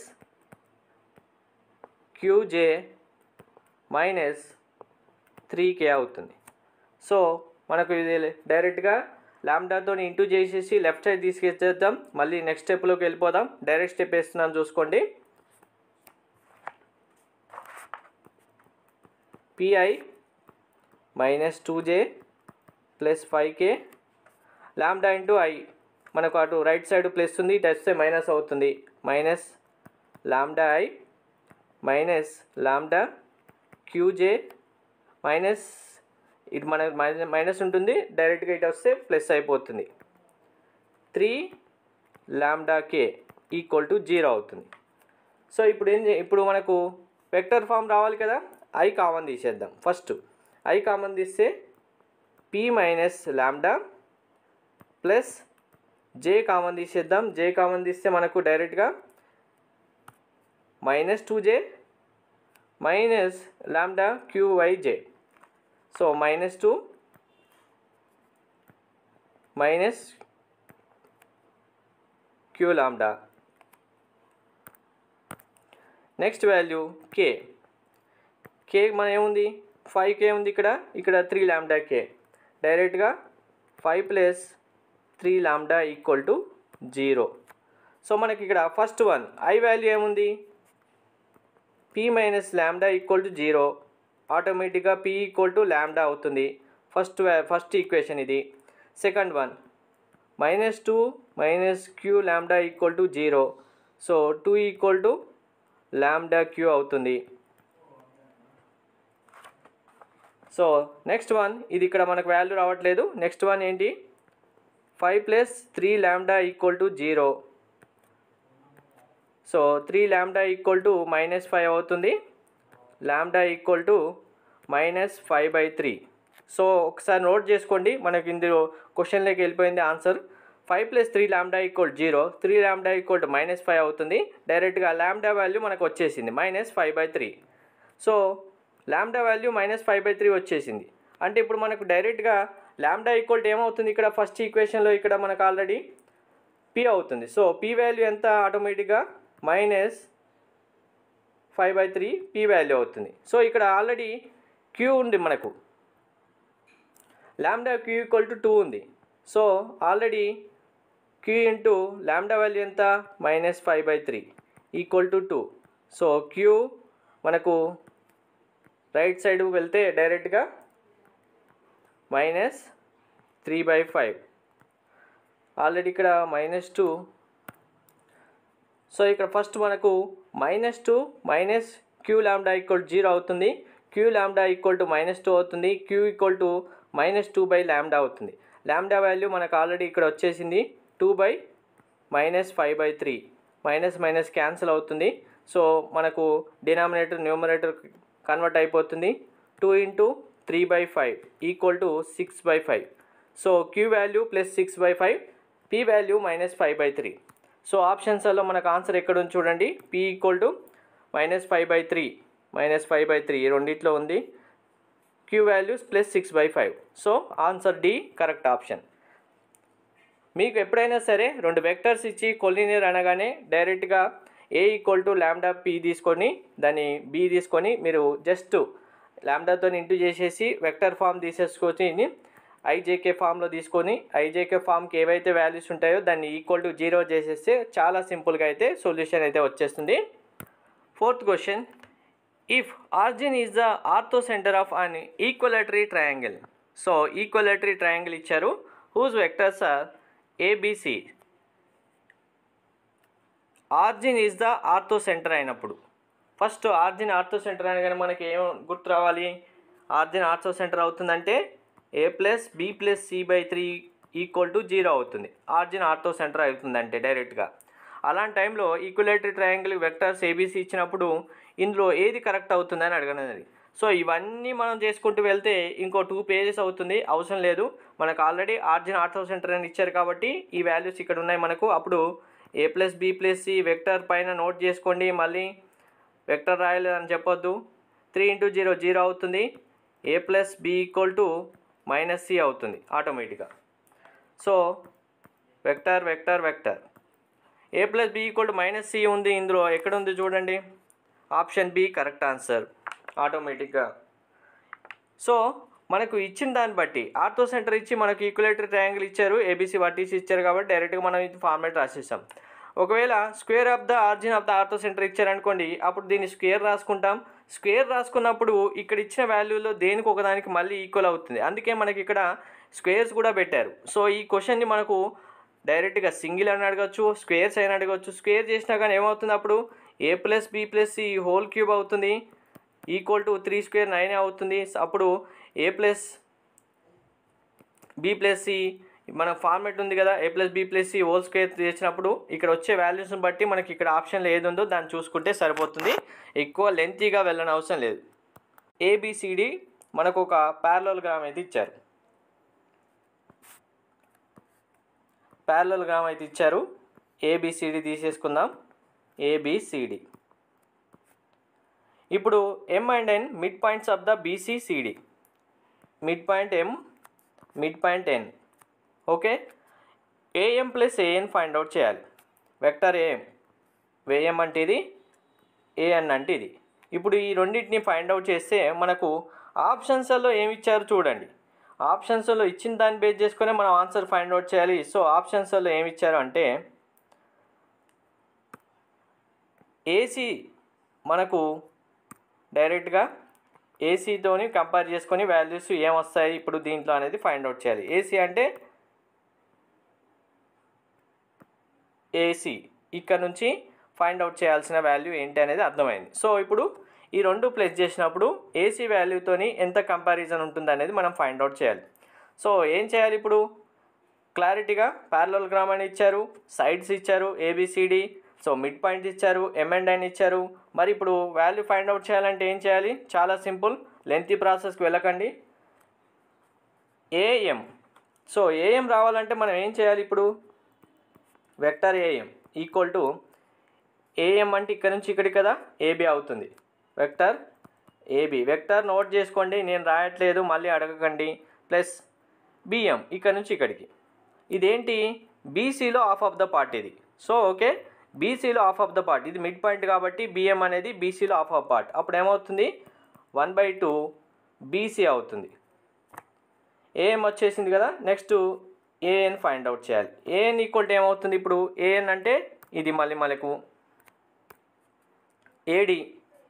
q j minus three k అవుతుంది సో మనకు ఇది డైరెక్ట్గా ల్యాండాతో ఇంటూ చేసేసి లెఫ్ట్ సైడ్ తీసుకెచ్చేద్దాం మళ్ళీ నెక్స్ట్ స్టెప్లోకి వెళ్ళిపోదాం డైరెక్ట్ స్టెప్ వేస్తున్నాను చూసుకోండి p i minus two j plus five k lambda into I మనకు అటు రైట్ సైడ్ ప్లస్ ఉంది ఇటు వస్తే మైనస్ అవుతుంది minus lambda i minus lambda q j minus ఇటు మన మైనస్ ఉంటుంది డైరెక్ట్గా ఇటు వస్తే ప్లస్ అయిపోతుంది three lambda k equal to zero అవుతుంది సో ఇప్పుడు ఏం చే- ఇప్పుడు మనకు వెక్టర్ ఫామ్ రావాలి కదా ఐ కామన్ తీసేద్దాం ఫస్ట్ ఐ కామన్ తీస్తే p minus lambda plus j common తీసేద్దాం జే కామన్ తీస్తే మనకు డైరెక్ట్గా మైనస్ టూ జే minus lambda q y j so minus two minus q lambda next value k k మన ఏముంది ఫైవ్ కే ఉంది ఇక్కడ ఇక్కడ త్రీ ల్యాండా కే డైరెక్ట్గా five plus three lambda equal to zero so మనకి ఇక్కడ ఫస్ట్ వన్ ఐ వాల్యూ ఏముంది p minus lambda equal to zero ఆటోమేటిక్గా పీ ఈక్వల్ టు ల్యాండా అవుతుంది ఫస్ట్ ఫస్ట్ ఈక్వేషన్ ఇది second one minus two minus q lambda equal to zero so two equal to lambda q అవుతుంది సో నెక్స్ట్ వన్ ఇది ఇక్కడ మనకు వాల్యూ రావట్లేదు నెక్స్ట్ వన్ ఏంటి five plus three lambda equal to zero so three lambda equal to minus five అవుతుంది lambda equal to minus five by three so ఒకసారి నోట్ చేసుకోండి మనకి ఇందులో క్వశ్చన్లోకి వెళ్ళిపోయింది answer five plus three lambda equal zero three lambda equal to minus five అవుతుంది డైరెక్ట్గా ల్యాండా వాల్యూ మనకు వచ్చేసింది minus five by three so lambda value minus five by three వచ్చేసింది అంటే ఇప్పుడు మనకు డైరెక్ట్గా ల్యాండా ఈక్వల్ టు ఏమవుతుంది ఇక్కడ ఫస్ట్ ఈక్వేషన్లో ఇక్కడ మనకు ఆల్రెడీ పి అవుతుంది సో పి వాల్యూ ఎంత ఆటోమేటిక్గా minus five by three p value అవుతుంది సో ఇక్కడ ఆల్రెడీ క్యూ ఉంది మనకు lambda q equal to two ఉంది so already q into lambda value ఎంత minus five by three equal to two so q మనకు రైట్ సైడ్ వెళ్తే డైరెక్ట్గా minus three by five already ఇక్కడ మైనస్ టూ సో ఇక్కడ ఫస్ట్ మనకు minus two minus q lambda equal zero అవుతుంది Q lambda equal to minus two అవుతుంది Q equal to minus two by lambda అవుతుంది ల్యాండా వాల్యూ మనకు ఆల్రెడీ ఇక్కడ వచ్చేసింది two by minus five by three minus minus cancel అవుతుంది సో మనకు డినామినేటర్ న్యూమరేటర్ కన్వర్ట్ అయిపోతుంది two into three by five equal to six by five so Q value plus six by five P value minus five by three so ఆప్షన్స్లో మనకు ఆన్సర్ ఎక్కడ ఉంది చూడండి P equal to minus five by three minus five by three రెండిట్లో ఉంది Q values plus six by five so answer D correct option మీకు ఎప్పుడైనా సరే రెండు వెక్టర్స్ ఇచ్చి కొలినియర్ అనగానే డైరెక్ట్గా A equal to lambda P తీసుకొని దాన్ని బి తీసుకొని మీరు జస్ట్ ల్యాండాతో ఇంటూ చేసేసి వెక్టర్ ఫామ్ తీసేసుకొని ఐజేకే ఫామ్లో తీసుకొని ఐజేకే ఫామ్కి ఏవైతే వాల్యూస్ ఉంటాయో దాన్ని ఈక్వల్ టు జీరో చేసేస్తే చాలా సింపుల్గా అయితే సొల్యూషన్ అయితే వచ్చేస్తుంది fourth question if origin is the orthocentre of an equilateral triangle so equilateral triangle ఇచ్చారు whose vectors are ABC origin is the orthocentre అయినప్పుడు ఫస్ట్ ఆర్జిన్ ఆర్థో సెంటర్ అనగానే మనకి ఏం గుర్తు రావాలి ఆర్జిన్ ఆర్థో సెంటర్ అవుతుందంటే A plus B plus C by three equal to zero అవుతుంది ఆర్జిన్ ఆర్థో సెంటర్ అవుతుందంటే డైరెక్ట్గా అలాంటి టైంలో ఈక్వలేటరీ ట్రయాంగిల్ వెక్టర్స్ ఏబీసీ ఇచ్చినప్పుడు ఇందులో ఏది కరెక్ట్ అవుతుందని అడగనది సో ఇవన్నీ మనం చేసుకుంటూ వెళ్తే ఇంకో టూ పేజెస్ అవుతుంది అవసరం లేదు మనకు ఆల్రెడీ ఆర్జిన్ ఆర్థో సెంటర్ అని ఇచ్చారు కాబట్టి ఈ వాల్యూస్ ఇక్కడ ఉన్నాయి మనకు అప్పుడు A plus B plus C vector పైన నోట్ చేసుకోండి మళ్ళీ వెక్టర్ రాయలేదు అని చెప్పొద్దు త్రీ ఇంటూ జీరో జీరో అవుతుంది A plus B equal to minus C అవుతుంది ఆటోమేటిక్గా so vector vector vector A plus B equal to minus C ఉంది ఇందులో ఎక్కడ ఉంది చూడండి ఆప్షన్ బి కరెక్ట్ ఆన్సర్ ఆటోమేటిక్గా సో మనకు ఇచ్చిన దాన్ని బట్టి ఆర్థో సెంటర్ ఇచ్చి మనకు ఈక్యులేటరీ ట్రయాంగిల్ ఇచ్చారు ఏబీసీ వర్టీసీ ఇచ్చారు కాబట్టి డైరెక్ట్గా మనం ఇది ఫార్మేట్ రాసేసాం ఒకవేళ square of the origin of the orthocentre ఇచ్చారనుకోండి అప్పుడు దీన్ని స్క్వేర్ రాసుకుంటాం స్క్వేర్ రాసుకున్నప్పుడు ఇక్కడ ఇచ్చిన వాల్యూలో దేనికి ఒకదానికి మళ్ళీ ఈక్వల్ అవుతుంది అందుకే మనకి ఇక్కడ స్క్వేర్స్ కూడా పెట్టారు సో ఈ క్వశ్చన్ని మనకు డైరెక్ట్గా సింగిల్ అని అడగచ్చు స్క్వేర్స్ అయినా అడగచ్చు స్క్వేర్ చేసినా కానీ ఏమవుతుంది అప్పుడు A plus B plus C whole cube అవుతుంది equal to three square nine అవుతుంది అప్పుడు A plus B plus C మన ఫార్మేట్ ఉంది కదా A plus B plus C whole square చేసినప్పుడు ఇక్కడ వచ్చే వాల్యూస్ని బట్టి మనకి ఇక్కడ ఆప్షన్లో ఏది ఉందో దాన్ని చూసుకుంటే సరిపోతుంది ఎక్కువ లెంతీగా వెళ్ళని అవసరం లేదు ఏబిసిడి మనకు ఒక గ్రామ్ అయితే ఇచ్చారు గ్రామ్ అయితే ఇచ్చారు ఏబిసిడి తీసేసుకుందాం ఏబిసిడి ఇప్పుడు M and N mid points of the BC CD midpoint M mid midpoint N okay AM plus AN find out చేయాలి వెక్టర్ ఏఎం వేఎం అంటే ఇది ఏఎన్ అంటే ఇది ఇప్పుడు ఈ రెండింటిని ఫైండ్ అవుట్ చేస్తే మనకు ఆప్షన్స్లో ఏమి ఇచ్చారు చూడండి ఆప్షన్స్లో ఇచ్చిన దాన్ని బేస్ చేసుకొని మనం ఆన్సర్ ఫైండ్ అవుట్ చేయాలి సో ఆప్షన్స్లో ఏమి ఇచ్చారు అంటే ఏసీ మనకు డైరెక్ట్గా ఏసీతోని కంపేర్ చేసుకొని వాల్యూస్ ఏమొస్తాయి ఇప్పుడు దీంట్లో అనేది ఫైండ్ అవుట్ చేయాలి ఏసీ అంటే ఏసీ ఇక్కడ నుంచి ఫైండ్ అవుట్ చేయాల్సిన వాల్యూ ఏంటి అనేది అర్థమైంది సో ఇప్పుడు ఈ రెండు ప్లేస్ చేసినప్పుడు ఏసీ వాల్యూతోని ఎంత కంపారిజన్ ఉంటుంది అనేది మనం ఫైండ్ అవుట్ చేయాలి సో ఏం చేయాలి ఇప్పుడు క్లారిటీగా గ్రామ్ అని ఇచ్చారు సైడ్స్ ఇచ్చారు ఏబిసిడి సో మిడ్ పాయింట్ ఇచ్చారు ఎం అండ్ ఎన్ ఇచ్చారు మరి ఇప్పుడు వాల్యూ ఫైండ్ అవుట్ చేయాలంటే ఏం చేయాలి చాలా సింపుల్ లెంతీ ప్రాసెస్కి వెళ్ళకండి ఏఎం సో ఏఎం రావాలంటే మనం ఏం చేయాలి ఇప్పుడు vector AM equal to AM అంటే ఇక్కడ నుంచి ఇక్కడికి కదా ఏబి అవుతుంది వెక్టర్ ఏబి వెక్టర్ నోట్ చేసుకోండి నేను రాయట్లేదు మళ్ళీ అడగకండి ప్లస్ బిఎం ఇక్కడ నుంచి ఇక్కడికి ఇదేంటి బీసీలో ఆఫ్ ఆఫ్ ద పార్ట్ ఇది సో ఓకే బీసీలో ఆఫ్ ఆఫ్ ద పార్ట్ ఇది మిడ్ పాయింట్ కాబట్టి బిఎం అనేది బీసీలో ఆఫ్ ఆఫ్ పార్ట్ అప్పుడు ఏమవుతుంది వన్ బై టూ బీసీ అవుతుంది ఏఎం వచ్చేసింది కదా నెక్స్ట్ ఏఎన్ ఫైండ్ అవుట్ చేయాలి ఏఎన్ ఈక్వల్ టు ఏమవుతుంది ఇప్పుడు ఏఎన్ అంటే ఇది మళ్ళీ మనకు ఏడి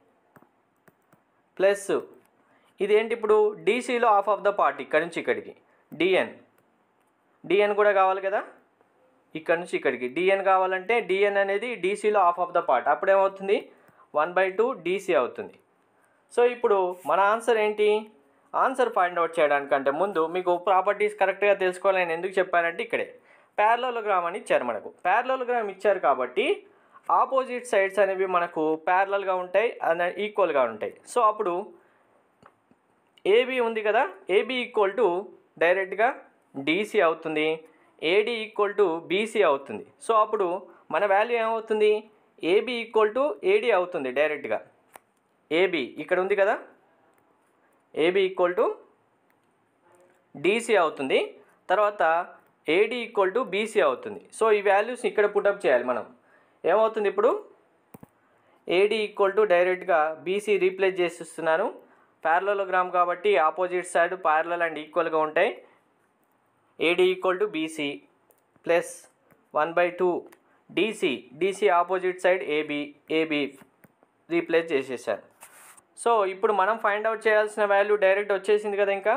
ప్లస్ ఇదేంటి ఇప్పుడు డీసీలో ఆఫ్ ఆఫ్ ద పార్ట్ ఇక్కడి నుంచి ఇక్కడికి డిఎన్ డిఎన్ కూడా కావాలి కదా ఇక్కడ నుంచి ఇక్కడికి డిఎన్ కావాలంటే డిఎన్ అనేది డీసీలో హాఫ్ ఆఫ్ ద పార్ట్ అప్పుడేమవుతుంది వన్ బై టూ డీసీ అవుతుంది సో ఇప్పుడు మన ఆన్సర్ ఏంటి ఆన్సర్ ఫైండ్ అవుట్ చేయడానికంటే ముందు మీకు ప్రాపర్టీస్ కరెక్ట్గా తెలుసుకోవాలని ఎందుకు చెప్పానంటే ఇక్కడే ప్యారలోగ్రామ్ అని ఇచ్చారు మనకు ప్యారలోగ్రామ్ ఇచ్చారు కాబట్టి ఆపోజిట్ సైడ్స్ అనేవి మనకు ప్యారలల్గా ఉంటాయి అండ్ ఈక్వల్గా ఉంటాయి సో అప్పుడు ఏబి ఉంది కదా ఏబి ఈక్వల్ టు డైరెక్ట్గా డీసీ అవుతుంది ఏడి ఈక్వల్ టు బీసీ అవుతుంది సో అప్పుడు మన వాల్యూ ఏమవుతుంది ఏబి ఈక్వల్ టు ఏడి అవుతుంది డైరెక్ట్గా ఏబి ఇక్కడ ఉంది కదా ఏబి ఈక్వల్ టు డీసీ అవుతుంది తర్వాత ఏడి ఈక్వల్ టు బీసీ అవుతుంది సో ఈ వాల్యూస్ ఇక్కడ పుటప్ చేయాలి మనం ఏమవుతుంది ఇప్పుడు ఏడి ఈక్వల్ టు డైరెక్ట్గా బీసీ రీప్లేస్ చేసిస్తున్నాను ప్యారలోగ్రామ్ కాబట్టి ఆపోజిట్ సైడ్ ప్యారలల్ అండ్ ఈక్వల్గా ఉంటాయి AD equal to BC plus one by two DC DC opposite side AB AB replace చేసేసాను సో ఇప్పుడు మనం ఫైండ్ అవుట్ చేయాల్సిన వాల్యూ డైరెక్ట్ వచ్చేసింది కదా ఇంకా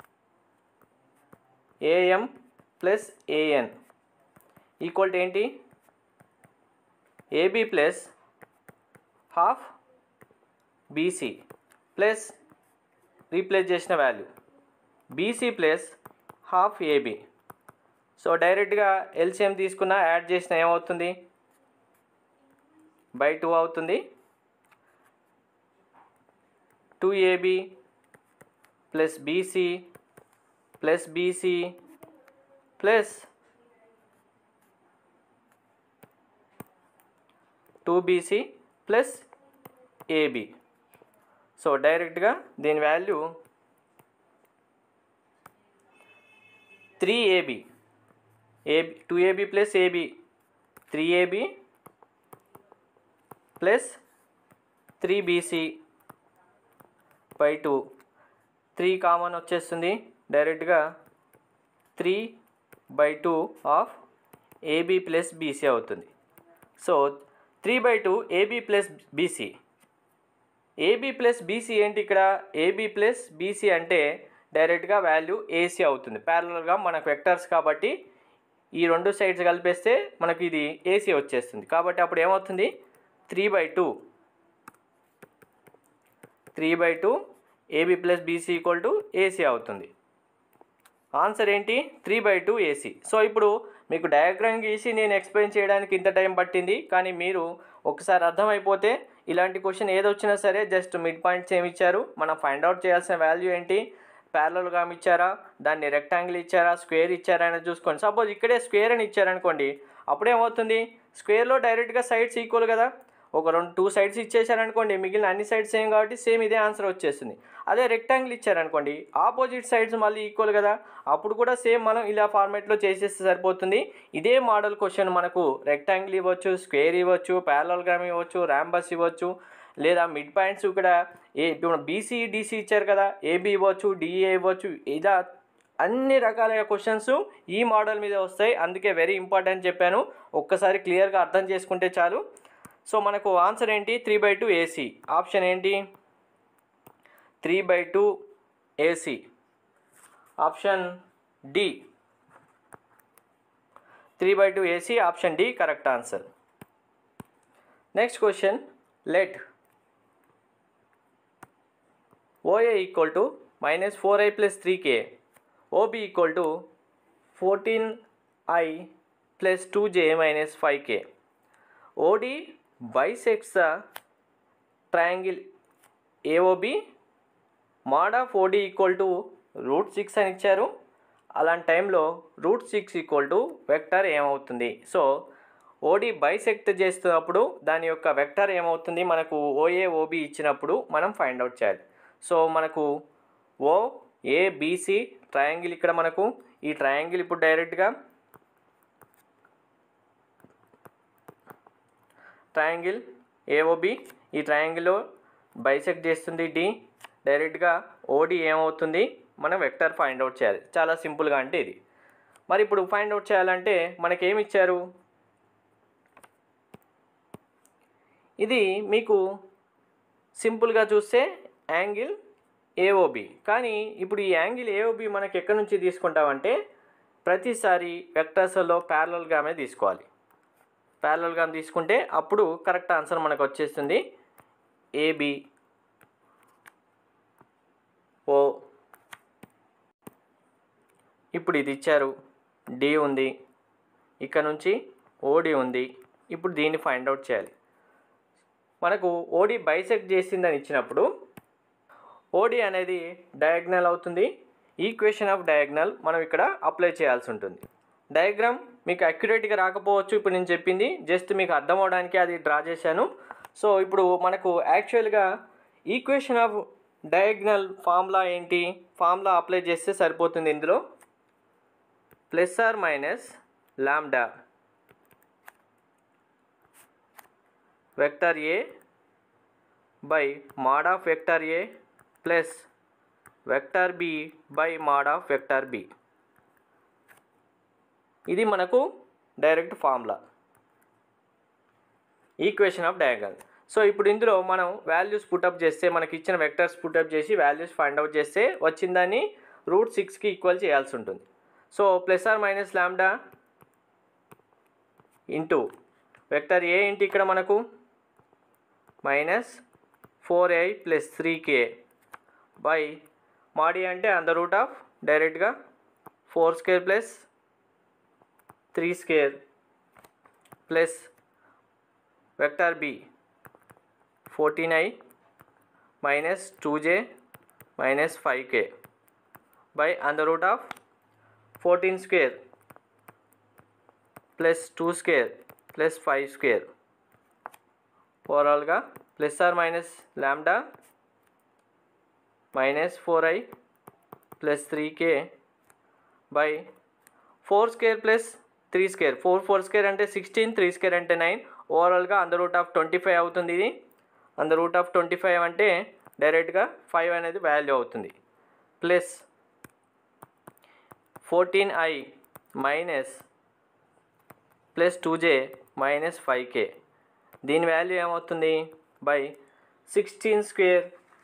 AM plus AN equal to ఏంటి AB plus half BC plus replace చేసిన value BC plus half AB so డైరెక్ట్గా ఎల్సిఎం తీసుకున్న యాడ్ చేసిన ఏమవుతుంది బై టూ అవుతుంది two AB plus BC plus BC plus two BC plus AB so డైరెక్ట్గా దీని value three AB AB two AB plus AB three AB plus three BC by two three common వచ్చేస్తుంది డైరెక్ట్గా three by two of AB plus BC అవుతుంది so three by two AB plus BC AB plus BC ఏంటి ఇక్కడ ఏబి ప్లస్ బీసీ అంటే డైరెక్ట్గా వాల్యూ ఏసీ అవుతుంది ప్యారలల్గా మనకు వెక్టర్స్ కాబట్టి ఈ రెండు సైడ్స్ కలిపేస్తే మనకి ఇది ఏసీ వచ్చేస్తుంది కాబట్టి అప్పుడు ఏమవుతుంది three by two three by two AB plus BC equal to AC అవుతుంది ఆన్సర్ ఏంటి three by two AC so ఇప్పుడు మీకు డయాగ్రామ్ గీసి నేను ఎక్స్ప్లెయిన్ చేయడానికి ఇంత టైం పట్టింది కానీ మీరు ఒకసారి అర్థమైపోతే ఇలాంటి క్వశ్చన్ ఏది వచ్చినా సరే జస్ట్ మిడ్ పాయింట్స్ ఏమి ఇచ్చారు మనం ఫైండ్ అవుట్ చేయాల్సిన వాల్యూ ఏంటి ప్యారలల్గా ఇచ్చారా దాన్ని రెక్టాంగిల్ ఇచ్చారా స్క్వేర్ ఇచ్చారా అనేది చూసుకోండి సపోజ్ ఇక్కడే స్క్వేర్ అని ఇచ్చారనుకోండి అప్పుడేమవుతుంది స్క్వేర్లో డైరెక్ట్గా సైడ్స్ ఈక్వల్ కదా ఒక రెండు టూ సైడ్స్ ఇచ్చేసారనుకోండి మిగిలిన అన్ని సైడ్స్ సేమ్ కాబట్టి సేమ్ ఇదే ఆన్సర్ వచ్చేస్తుంది అదే రెక్టాంగిల్ ఇచ్చారనుకోండి ఆపోజిట్ సైడ్స్ మళ్ళీ ఈక్వల్ కదా అప్పుడు కూడా సేమ్ మనం ఇలా ఫార్మేట్లో చేసేస్తే సరిపోతుంది ఇదే మోడల్ క్వశ్చన్ మనకు రెక్టాంగిల్ ఇవ్వచ్చు స్క్వేర్ ఇవ్వచ్చు ప్యారలల్గ్రామ్ ఇవ్వచ్చు ర్యాంబస్ ఇవ్వచ్చు లేదా మిడ్ పాయింట్స్ ఇక్కడ ఏ ఇప్పుడు బీసీ డీసీ ఇచ్చారు కదా ఏబీ ఇవ్వచ్చు డిఏ ఇవ్వచ్చు ఇలా అన్ని రకాల క్వశ్చన్స్ ఈ మోడల్ మీద వస్తాయి అందుకే వెరీ ఇంపార్టెంట్ చెప్పాను ఒక్కసారి క్లియర్గా అర్థం చేసుకుంటే చాలు సో మనకు ఆన్సర్ ఏంటి three by two AC option ఏంటి three by two AC option D three by two AC option D correct answer next question let OA equal to minus four I plus three K OB equal to fourteen I plus two J minus five K OD bisects the triangle AOB mod of OD equal to root six అని ఇచ్చారు అలాంటి టైంలో root six equal to vector ఏమవుతుంది సో ఓడి బైసెక్ట్ చేస్తున్నప్పుడు దాని యొక్క వెక్టర్ ఏమవుతుంది మనకు ఓఏ ఓబి ఇచ్చినప్పుడు మనం ఫైండ్ అవుట్ చేయాలి సో మనకు ఓ ఏ బీసీ ట్రయాంగిల్ ఇక్కడ మనకు ఈ ట్రయాంగిల్ ఇప్పుడు డైరెక్ట్గా ట్రయాంగిల్ ఏఓబి ఈ ట్రయాంగిల్లో బైసెక్ట్ చేస్తుంది డి డైరెక్ట్గా ఓడి ఏమవుతుంది మనం వెక్టర్ ఫైండ్ అవుట్ చేయాలి చాలా సింపుల్గా అంటే ఇది మరి ఇప్పుడు ఫైండ్ అవుట్ చేయాలంటే మనకేమి ఇచ్చారు ఇది మీకు సింపుల్గా చూస్తే యాంగిల్ ఏఓబి కానీ ఇప్పుడు ఈ యాంగిల్ ఏఓబి మనకి ఎక్కడి నుంచి తీసుకుంటామంటే ప్రతిసారి వెక్టర్స్లో ప్యారలల్గామే తీసుకోవాలి ప్యారలల్గా తీసుకుంటే అప్పుడు కరెక్ట్ ఆన్సర్ మనకు వచ్చేస్తుంది ఏబి ఓ ఇప్పుడు ఇది ఇచ్చారు డి ఉంది ఇక్కడ నుంచి ఓడి ఉంది ఇప్పుడు దీన్ని ఫైండ్ అవుట్ చేయాలి మనకు ఓడి బైసెక్ట్ చేసిందని ఇచ్చినప్పుడు ఓడి అనేది డయాగ్నల్ అవుతుంది ఈక్వేషన్ ఆఫ్ డయాగ్నల్ మనం ఇక్కడ అప్లై చేయాల్సి ఉంటుంది డయాగ్రామ్ మీకు అక్యురేట్గా రాకపోవచ్చు ఇప్పుడు నేను చెప్పింది జస్ట్ మీకు అర్థం అవడానికి అది డ్రా చేశాను సో ఇప్పుడు మనకు యాక్చువల్గా ఈక్వేషన్ ఆఫ్ డయాగ్నల్ ఫార్ములా ఏంటి ఫార్ములా అప్లై చేస్తే సరిపోతుంది ఇందులో plus are minus lambda vector A by mod of vector A plus vector B by mod of vector B ఇది మనకు direct formula equation of diagonal so ఇప్పుడు ఇందులో మనం వాల్యూస్ పుటప్ చేస్తే మనకి ఇచ్చిన వెక్టర్స్ పుటప్ చేసి వాల్యూస్ ఫైండ్ అవుట్ చేస్తే వచ్చిందాన్ని రూట్ సిక్స్కి ఈక్వల్ చేయాల్సి ఉంటుంది so plus are minus lambda into vector a ఏంటి ఇక్కడ మనకు minus four I plus three K by మాడి అంటే అంద రూట్ ఆఫ్ డైరెక్ట్గా four square plus three square plus vector B fourteen I minus two J minus five K by under root of fourteen square plus two square plus five square ఓవరాల్గా plus are minus lambda minus four I plus three K by four square plus three square four four square అంటే సిక్స్టీన్ త్రీ స్క్వేర్ అంటే నైన్ ఓవరాల్గా under root of twenty five అవుతుంది ఇది అంద రూట్ ఆఫ్ ట్వంటీ ఫైవ్ అంటే డైరెక్ట్గా ఫైవ్ అనేది వాల్యూ అవుతుంది plus fourteen I minus plus two J minus five K దీని వాల్యూ ఏమవుతుంది by sixteen square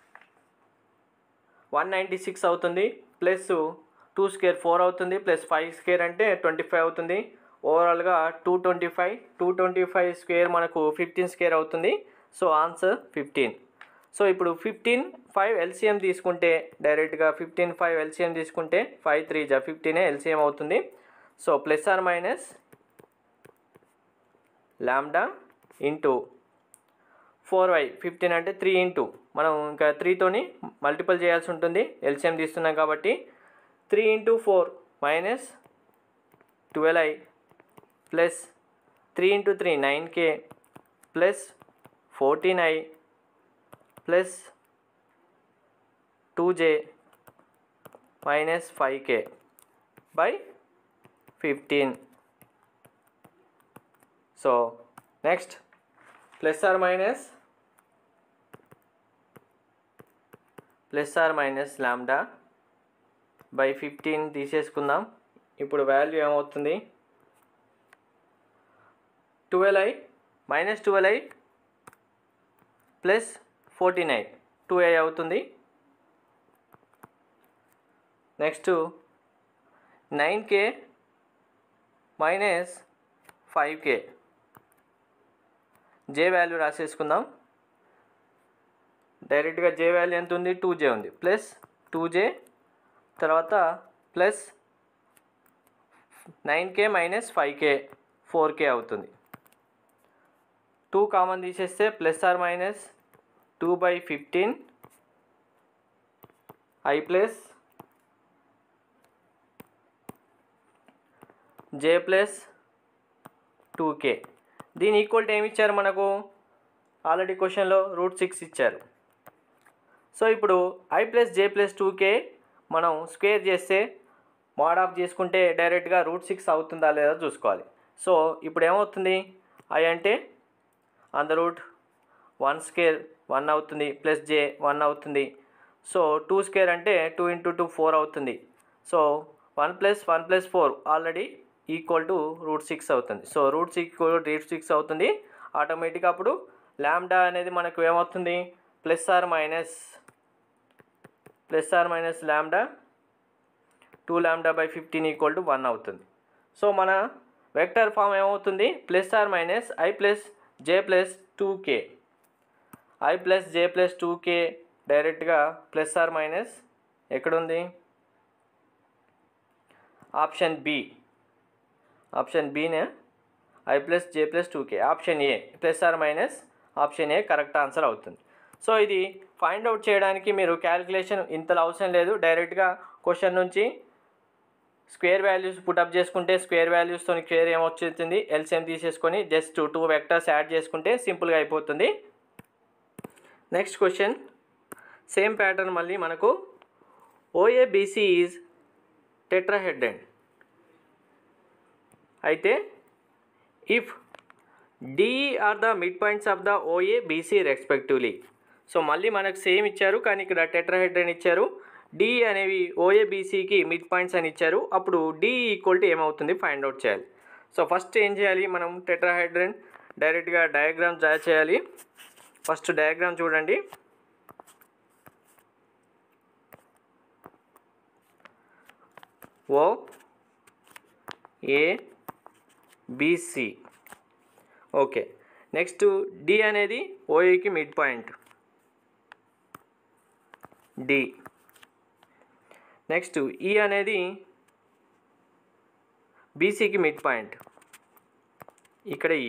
one ninety six అవుతుంది ప్లస్ టూ స్క్వేర్ ఫోర్ అవుతుంది ప్లస్ ఫైవ్ స్క్వేర్ అంటే ట్వంటీ ఫైవ్ అవుతుంది ఓవరాల్గా two twenty five two twenty five square మనకు ఫిఫ్టీన్ స్క్వేర్ అవుతుంది సో ఆన్సర్ ఫిఫ్టీన్ సో ఇప్పుడు ఫిఫ్టీన్ ఫైవ్ ఎల్సిఎం తీసుకుంటే డైరెక్ట్గా ఫిఫ్టీన్ ఫైవ్ ఎల్సిఎం తీసుకుంటే ఫైవ్ త్రీ జా ఫిఫ్టీనే ఎల్సిఎం అవుతుంది so plus are minus lambda into four by fifteen అంటే త్రీ ఇంటూ మనం ఇంకా త్రీతోని మల్టిపుల్ చేయాల్సి ఉంటుంది ఎల్సిఎం తీస్తున్నాం కాబట్టి three into four minus twelve I plus three into three nine K plus fourteen I plus two J minus five K by fifteen so next plus are minus plus are minus lambda by fifteen తీసేసుకుందాం ఇప్పుడు వాల్యూ ఏమవుతుంది twelve I minus twelve I plus forty nine two I అవుతుంది next nine K minus five K J value రాసేసుకుందాం డైరెక్ట్గా జే వాల్యూ ఎంత ఉంది టూ జే ఉంది ప్లస్ టూ జే తర్వాత plus nine K minus five K four K అవుతుంది టూ కామన్ తీసేస్తే plus are minus two by fifteen I plus J plus two K దీని ఈక్వల్ టు ఏమి ఇచ్చారు మనకు ఆల్రెడీ క్వశ్చన్లో రూట్ సిక్స్ ఇచ్చారు సో ఇప్పుడు I plus J plus two K మనం స్క్వేర్ చేస్తే మోడ్ ఆఫ్ చేసుకుంటే డైరెక్ట్గా రూట్ సిక్స్ అవుతుందా లేదా చూసుకోవాలి సో ఇప్పుడు ఏమవుతుంది ఐ అంటే on the root one square one అవుతుంది ప్లస్ జే వన్ అవుతుంది సో టూ స్కేర్ అంటే టూ ఇంటూ టూ ఫోర్ అవుతుంది so one plus one plus four already equal to root six అవుతుంది so root six root six అవుతుంది ఆటోమేటిక్గా అప్పుడు ల్యాండా అనేది మనకు ఏమవుతుంది plus are minus plus are minus lambda two lambda by fifteen equal to one అవుతుంది సో మన వెక్టర్ ఫామ్ ఏమవుతుంది plus are minus I plus J plus two K I plus J plus two K డైరెక్ట్గా ప్లస్ ఆర్ మైనస్ ఎక్కడుంది ఆప్షన్ బి ఆప్షన్ బీనే I plus J plus two K option A plus are minus option A correct answer అవుతుంది సో ఇది ఫైండ్ అవుట్ చేయడానికి మీరు క్యాలిక్యులేషన్ ఇంతలో అవసరం లేదు డైరెక్ట్గా క్వశ్చన్ నుంచి స్క్వేర్ వాల్యూస్ పుటప్ చేసుకుంటే స్క్వేర్ వాల్యూస్తో స్క్వేర్ ఏమొచ్చుతుంది ఎల్సిఎం తీసేసుకొని జస్ట్ టూ వెక్టర్స్ యాడ్ చేసుకుంటే సింపుల్గా అయిపోతుంది నెక్స్ట్ క్వశ్చన్ సేమ్ ప్యాటర్న్ మళ్ళీ మనకు ఓఏబిసి ఈజ్ టెట్రాహెడ్రన్ అయితే if DE are the mid points of the OA BC respectively so మళ్ళీ మనకు సేమ్ ఇచ్చారు కానీ ఇక్కడ టెట్రాహెడ్రన్ ఇచ్చారు డిఈ అనేవి ఓఏ బీసీకి మిడ్ పాయింట్స్ అని ఇచ్చారు అప్పుడు డిఈ ఈక్వల్ టు ఏమవుతుంది ఫైండ్ అవుట్ చేయాలి సో ఫస్ట్ ఏం చేయాలి మనం టెట్రాహెడ్రన్ డైరెక్ట్గా డయాగ్రామ్ డ్రా చేయాలి ఫస్ట్ డయాగ్రామ్ చూడండి O A BC okay next D అనేది ఓఏకి mid point D next E అనేది బీసీకి మిడ్ పాయింట్ ఇక్కడ ఈ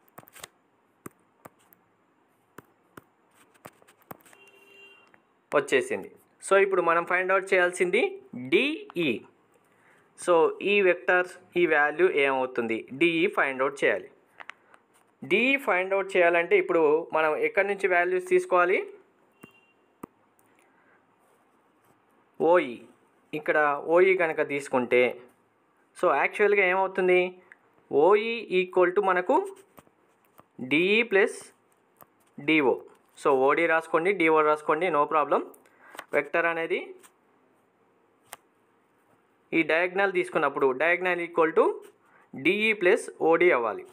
వచ్చేసింది సో ఇప్పుడు మనం ఫైండ్ అవుట్ చేయాల్సింది డిఈ సో ఈ వెక్టర్స్ ఈ వాల్యూ ఏమవుతుంది డిఈ ఫైండ్ అవుట్ చేయాలి డిఈ ఫైండ్ అవుట్ చేయాలంటే ఇప్పుడు మనం ఎక్కడి నుంచి వాల్యూస్ తీసుకోవాలి ఓఈ ఇక్కడ ఓఈ కనుక తీసుకుంటే సో యాక్చువల్గా ఏమవుతుంది ఓఈ ఈక్వల్ టు మనకు DE plus DO so OD రాసుకోండి డిఓ రాసుకోండి నో ప్రాబ్లం వెక్టర్ అనేది ఈ డయాగ్నల్ తీసుకున్నప్పుడు diagonal equal to DE plus OD అవ్వాలి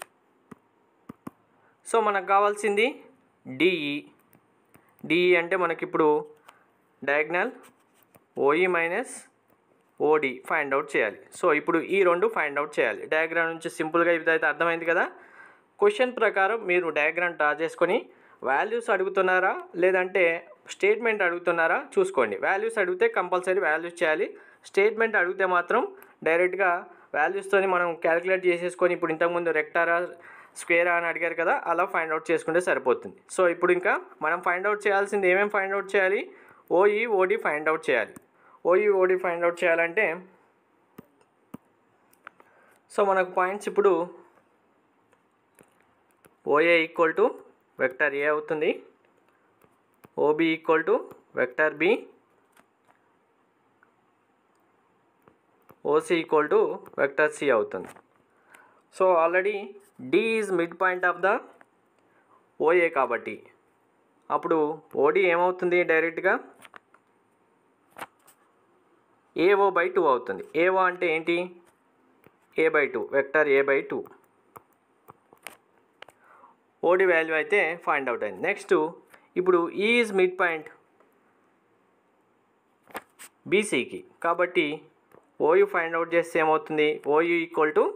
సో మనకు కావాల్సింది డిఈ డిఈ అంటే మనకి ఇప్పుడు diagonal OE minus OD find out చేయాలి సో ఇప్పుడు ఈ రెండు ఫైండ్ అవుట్ చేయాలి డయాగ్రామ్ నుంచి సింపుల్గా ఇది అయితే అర్థమైంది కదా క్వశ్చన్ ప్రకారం మీరు డయాగ్రామ్ డ్రా చేసుకొని వాల్యూస్ అడుగుతున్నారా లేదంటే స్టేట్మెంట్ అడుగుతున్నారా చూసుకోండి వాల్యూస్ అడిగితే కంపల్సరీ వాల్యూస్ చేయాలి స్టేట్మెంట్ అడిగితే మాత్రం డైరెక్ట్గా వాల్యూస్తోని మనం క్యాలిక్యులేట్ చేసేసుకొని ఇప్పుడు ఇంతకుముందు రెక్టారా స్క్వేరా అని అడిగారు కదా అలా ఫైండ్ అవుట్ చేసుకుంటే సరిపోతుంది సో ఇప్పుడు ఇంకా మనం ఫైండ్ అవుట్ చేయాల్సింది ఏమేమి ఫైండ్ అవుట్ చేయాలి ఓఈ ఓడి ఫైండ్ అవుట్ చేయాలి ఓఈ ఓడి ఫైండ్ అవుట్ చేయాలంటే సో మనకు పాయింట్స్ ఇప్పుడు OA equal to vector A అవుతుంది OB equal to vector B OC equal to vector C అవుతుంది so already D is mid point of the OA కాబట్టి అప్పుడు ఓడి ఏమవుతుంది డైరెక్ట్గా ఏఓ బై టూ అవుతుంది ఏఓ అంటే ఏంటి A by two vector A by two OD value అయితే ఫైండ్ అవుట్ అయింది నెక్స్ట్ ఇప్పుడు ఈజ్ మిడ్ పాయింట్ బీసీకి కాబట్టి ఓయు ఫైండ్ అవుట్ చేస్తే ఏమవుతుంది ఓయు ఈక్వల్ టు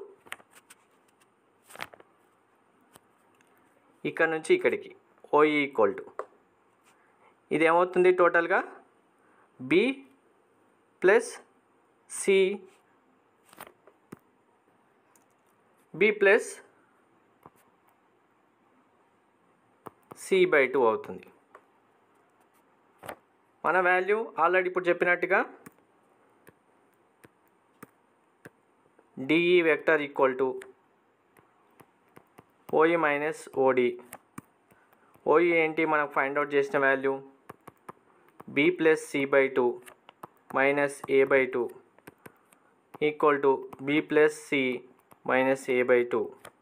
ఇక్కడ నుంచి ఇక్కడికి ఓయు ఈక్వల్ టు ఇది ఏమవుతుంది టోటల్గా B plus C B plus C by two అవుతుంది మన వాల్యూ ఆల్రెడీ ఇప్పుడు చెప్పినట్టుగా DE vector equal to OE minus OD OE ఏంటి మనకు ఫైండ్ అవుట్ చేసిన value B plus C by two minus A by two equal to B plus C minus A by two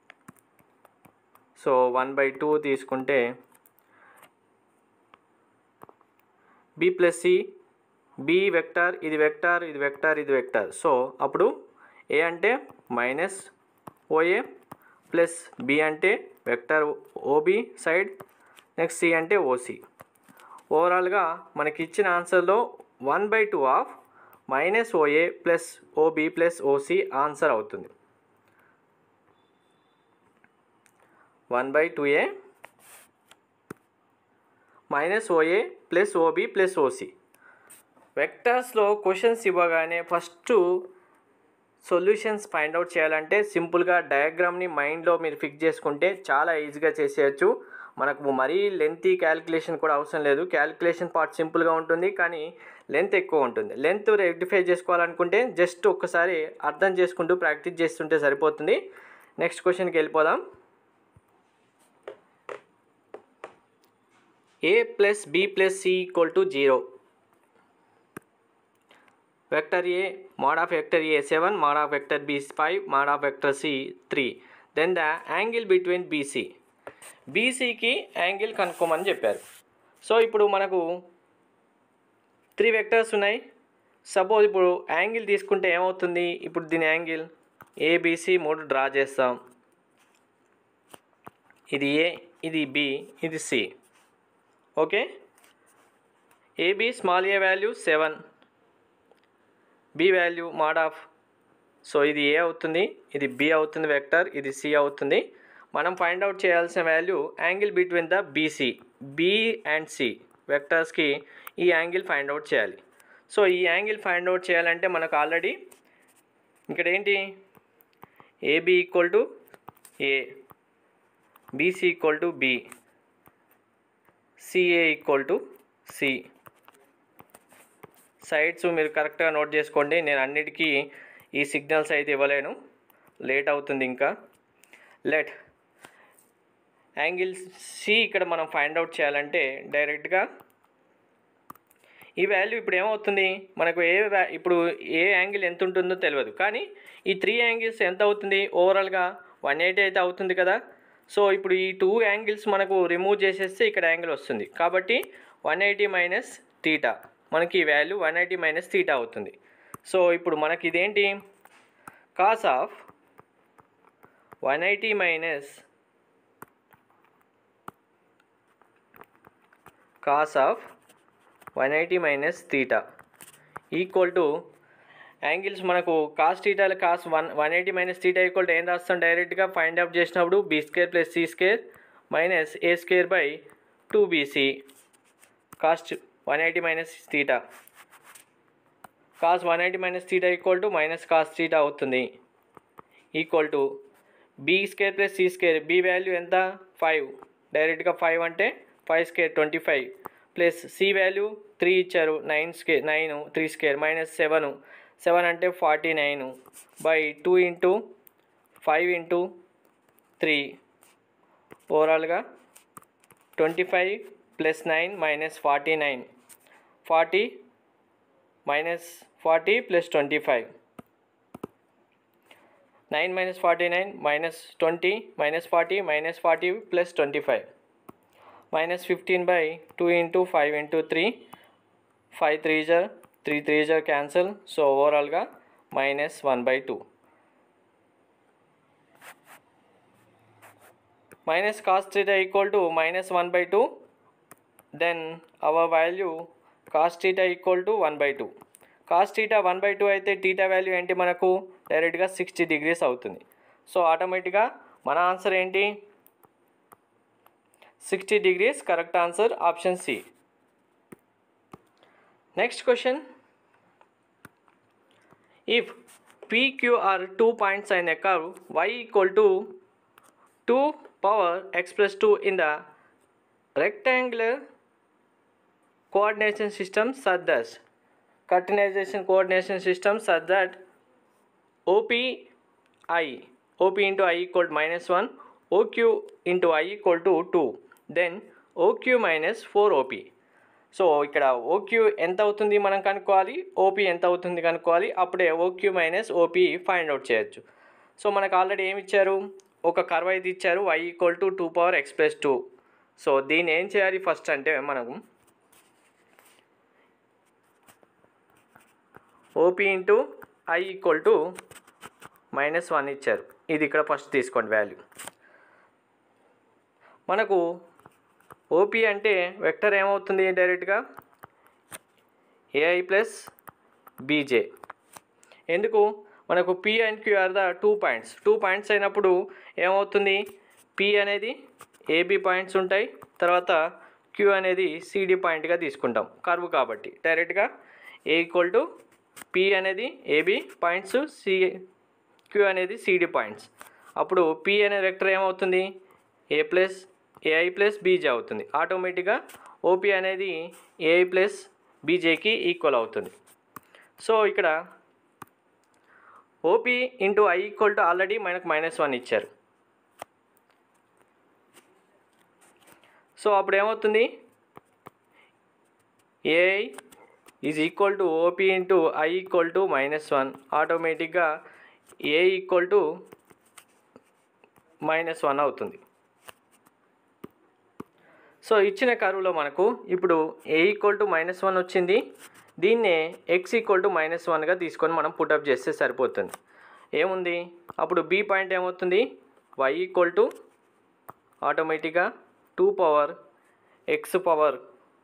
so one by two తీసుకుంటే B plus C B vector ఇది వెక్టార్ ఇది వెక్టార్ ఇది వెక్టార్ సో అప్పుడు ఏ అంటే మైనస్ ఓఏ ప్లస్ బి అంటే vector OB side next C అంటే ఓసి ఓవరాల్గా మనకి ఇచ్చిన ఆన్సర్లో one by two of minus OA plus OB plus OC answer అవుతుంది one by two A minus OA plus OB plus OC వెక్టర్స్లో క్వశ్చన్స్ ఇవ్వగానే ఫస్ట్ సొల్యూషన్స్ ఫైండ్ అవుట్ చేయాలంటే సింపుల్గా డయాగ్రామ్ని మైండ్లో మీరు ఫిక్స్ చేసుకుంటే చాలా ఈజీగా చేసేయచ్చు మనకు మరీ లెంతీ క్యాలిక్యులేషన్ కూడా అవసరం లేదు క్యాలిక్యులేషన్ పార్ట్ సింపుల్గా ఉంటుంది కానీ లెంత్ ఎక్కువ ఉంటుంది లెంత్ రెక్టిఫై చేసుకోవాలనుకుంటే జస్ట్ ఒక్కసారి అర్థం చేసుకుంటూ ప్రాక్టీస్ చేస్తుంటే సరిపోతుంది నెక్స్ట్ క్వశ్చన్కి వెళ్ళిపోదాం A plus B plus C equal to zero vector A mod of vector a 7 mod of vector b 5 mod of vector c 3 then the angle between bc బీసీకి యాంగిల్ కనుక్కోమని చెప్పారు సో ఇప్పుడు మనకు త్రీ వెక్టర్స్ ఉన్నాయి సపోజ్ ఇప్పుడు యాంగిల్ తీసుకుంటే ఏమవుతుంది ఇప్పుడు దీని యాంగిల్ ఏబిసి మూడు డ్రా చేస్తాం ఇది ఏ ఇది బి ఇది C okay AB small A value seven B value mod of so ఇది ఏ అవుతుంది ఇది బి అవుతుంది వెక్టర్ ఇది సి అవుతుంది మనం ఫైండ్ అవుట్ చేయాల్సిన value angle between the BC B and C వెక్టర్స్కి ఈ యాంగిల్ ఫైండ్ అవుట్ చేయాలి సో ఈ యాంగిల్ ఫైండ్ అవుట్ చేయాలంటే మనకు ఆల్రెడీ ఇక్కడ ఏంటి AB equal to A BC equal to B CA equal to C sides మీరు కరెక్ట్గా నోట్ చేసుకోండి నేను అన్నిటికీ ఈ సిగ్నల్స్ అయితే ఇవ్వలేను లేట్ అవుతుంది ఇంకా లెట్ యాంగిల్ సి ఇక్కడ మనం ఫైండ్ అవుట్ చేయాలంటే డైరెక్ట్గా ఈ వాల్యూ ఇప్పుడు ఏమవుతుంది మనకు ఏ వ్యా- ఇప్పుడు ఏ యాంగిల్ ఎంత ఉంటుందో తెలియదు కానీ ఈ త్రీ యాంగిల్స్ ఎంత అవుతుంది ఓవరాల్గా వన్ ఎయిటీ అయితే అవుతుంది కదా సో ఇప్పుడు ఈ టూ యాంగిల్స్ మనకు రిమూవ్ చేసేస్తే ఇక్కడ యాంగిల్ వస్తుంది కాబట్టి వన్ ఎయిటీ మైనస్ తీటా మనకి ఈ value one eighty minus theta అవుతుంది సో ఇప్పుడు మనకి ఇదేంటి cos of one eighty minus cos of one eighty minus theta equal to angles మనకు కాస్ టీటాలు cos one one eighty minus theta equal to ఏం రాస్తాం డైరెక్ట్గా ఫైండ్ అవుట్ చేసినప్పుడు B square plus C square minus A square by two BC cos one eighty minus theta cos one eighty minus theta equal to minus cos theta అవుతుంది equal to B square plus C square B value ఎంత ఫైవ్ డైరెక్ట్గా ఫైవ్ అంటే five square twenty five plus C value three ఇచ్చారు nine square nine three square minus seven seven అంటే forty nine by two into five into three ఓవరాల్గా twenty five plus nine minus forty nine forty minus forty plus twenty five nine minus forty nine minus twenty minus forty minus forty plus twenty five minus fifteen by two into five into three five three జర్ త్రీ త్రీ జర్ క్యాన్సల్ సో ఓవరాల్గా minus one by two minus cos theta equal to minus 1 by 2 then our value cos theta equal to 1 by 2 cos theta 1 by 2 అయితే theta వాల్యూ ఏంటి మనకు డైరెక్ట్గా సిక్స్టీ డిగ్రీస్ అవుతుంది సో ఆటోమేటిక్గా మన ఆన్సర్ ఏంటి sixty degrees correct answer option C next question if pq are two points in a curve y equal to 2 power x plus 2 in the rectangular coordination system such that coordination coordination system such that OP i OP into i equal to minus 1 OQ into i equal to 2 then OQ minus 4 OP so ఇక్కడ ఓక్యూ ఎంత అవుతుంది మనం కనుక్కోవాలి ఓపీ ఎంత అవుతుంది కనుక్కోవాలి అప్పుడే OQ minus OP find out చేయొచ్చు సో మనకు ఆల్రెడీ ఏమి ఇచ్చారు ఒక కర్వ్ అయితే ఇచ్చారు Y equal to two power X plus two so దీన్ని ఏం చేయాలి ఫస్ట్ అంటే మనం OP into I equal to minus one ఇచ్చారు ఇది ఇక్కడ ఫస్ట్ తీసుకోండి వాల్యూ మనకు ఓపీ అంటే వెక్టర్ ఏమవుతుంది డైరెక్ట్గా ఏఐ ప్లస్ బీజే ఎందుకు మనకు P and Q are the two points two points అయినప్పుడు ఏమవుతుంది పి అనేది ఏబి పాయింట్స్ ఉంటాయి తర్వాత క్యూ అనేది సిడి పాయింట్గా తీసుకుంటాం కర్వ్ కాబట్టి డైరెక్ట్గా ఏ ఈక్వల్ టు పి అనేది ఏబి పాయింట్స్ సి క్యూ అనేది సిడి పాయింట్స్ అప్పుడు పి అనే వెక్టర్ ఏమవుతుంది A plus AI plus BJ అవుతుంది ఆటోమేటిక్గా ఓపి అనేది ఏఐ ప్లస్ బీజేకి ఈక్వల్ అవుతుంది సో ఇక్కడ OP into I equal to already మనకు మైనస్ వన్ ఇచ్చారు సో అప్పుడు ఏమవుతుంది AI is equal to OP into I equal to minus one ఆటోమేటిక్గా A equal to minus one అవుతుంది సో ఇచ్చిన కరువులో మనకు ఇప్పుడు A equal to minus one వచ్చింది దీన్నే ఎక్స్ ఈక్వల్ టు మైనస్ వన్గా తీసుకొని మనం పుటప్ చేస్తే సరిపోతుంది ఏముంది అప్పుడు బి పాయింట్ ఏమవుతుంది వై ఈక్వల్ టు ఆటోమేటిక్గా two power X power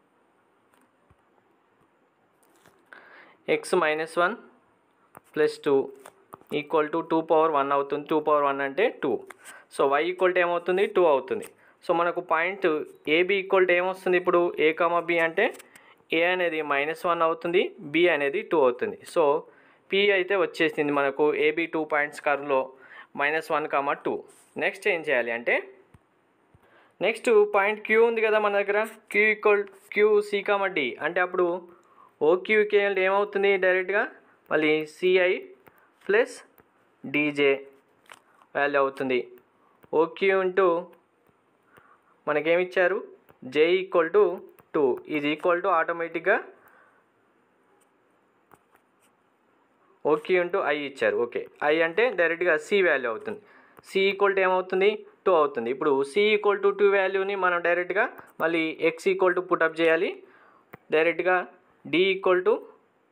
X minus one plus two equal to two power one అవుతుంది టూ పవర్ వన్ అంటే two so Y equal to ఏమవుతుంది టూ అవుతుంది సో మనకు పాయింట్ ఏబి ఈక్వల్ టు ఏమొస్తుంది ఇప్పుడు ఏ కామా బి అంటే ఏ అనేది మైనస్ వన్ అవుతుంది బి అనేది టూ అవుతుంది సో పి అయితే వచ్చేసింది మనకు ఏబి టూ పాయింట్స్ కర్వ్లో minus one comma two next ఏం చేయాలి అంటే నెక్స్ట్ పాయింట్ క్యూ ఉంది కదా మన దగ్గర Q equal Q C comma D అంటే అప్పుడు ఓక్యూకి ఏమవుతుంది డైరెక్ట్గా మళ్ళీ సిఐ ప్లస్ డీజే వాల్యూ అవుతుంది ఓక్యూ ఇంటూ మనకేమిచ్చారు జే ఈక్వల్ టు టూ ఇది ఈక్వల్ టు ఆటోమేటిక్గా ఓకే ఇంటూ ఐ ఇచ్చారు ఓకే ఐ అంటే డైరెక్ట్గా సి వాల్యూ అవుతుంది సి ఈక్వల్ టు ఏమవుతుంది టూ అవుతుంది ఇప్పుడు సి ఈక్వల్ టు టూ వాల్యూని మనం డైరెక్ట్గా మళ్ళీ ఎక్స్ ఈక్వల్ టు పుటప్ చేయాలి డైరెక్ట్గా D equal to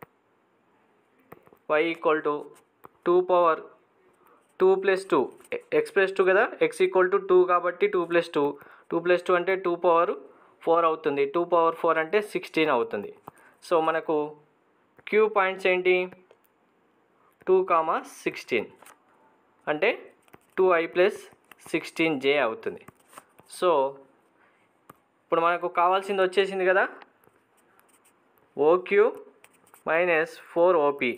Y equal to two power two plus two X plus two కదా ఎక్స్ ఈక్వల్ టు టూ కాబట్టి two plus two two plus two అంటే టూ పవర్ ఫోర్ అవుతుంది టూ పవర్ ఫోర్ అంటే సిక్స్టీన్ అవుతుంది సో మనకు క్యూ పాయింట్స్ ఏంటి టూ కామా సిక్స్టీన్ అంటే two I plus sixteen J అవుతుంది సో ఇప్పుడు మనకు కావాల్సింది వచ్చేసింది కదా ఓక్యూ మైనస్ ఫోర్ ఓపీ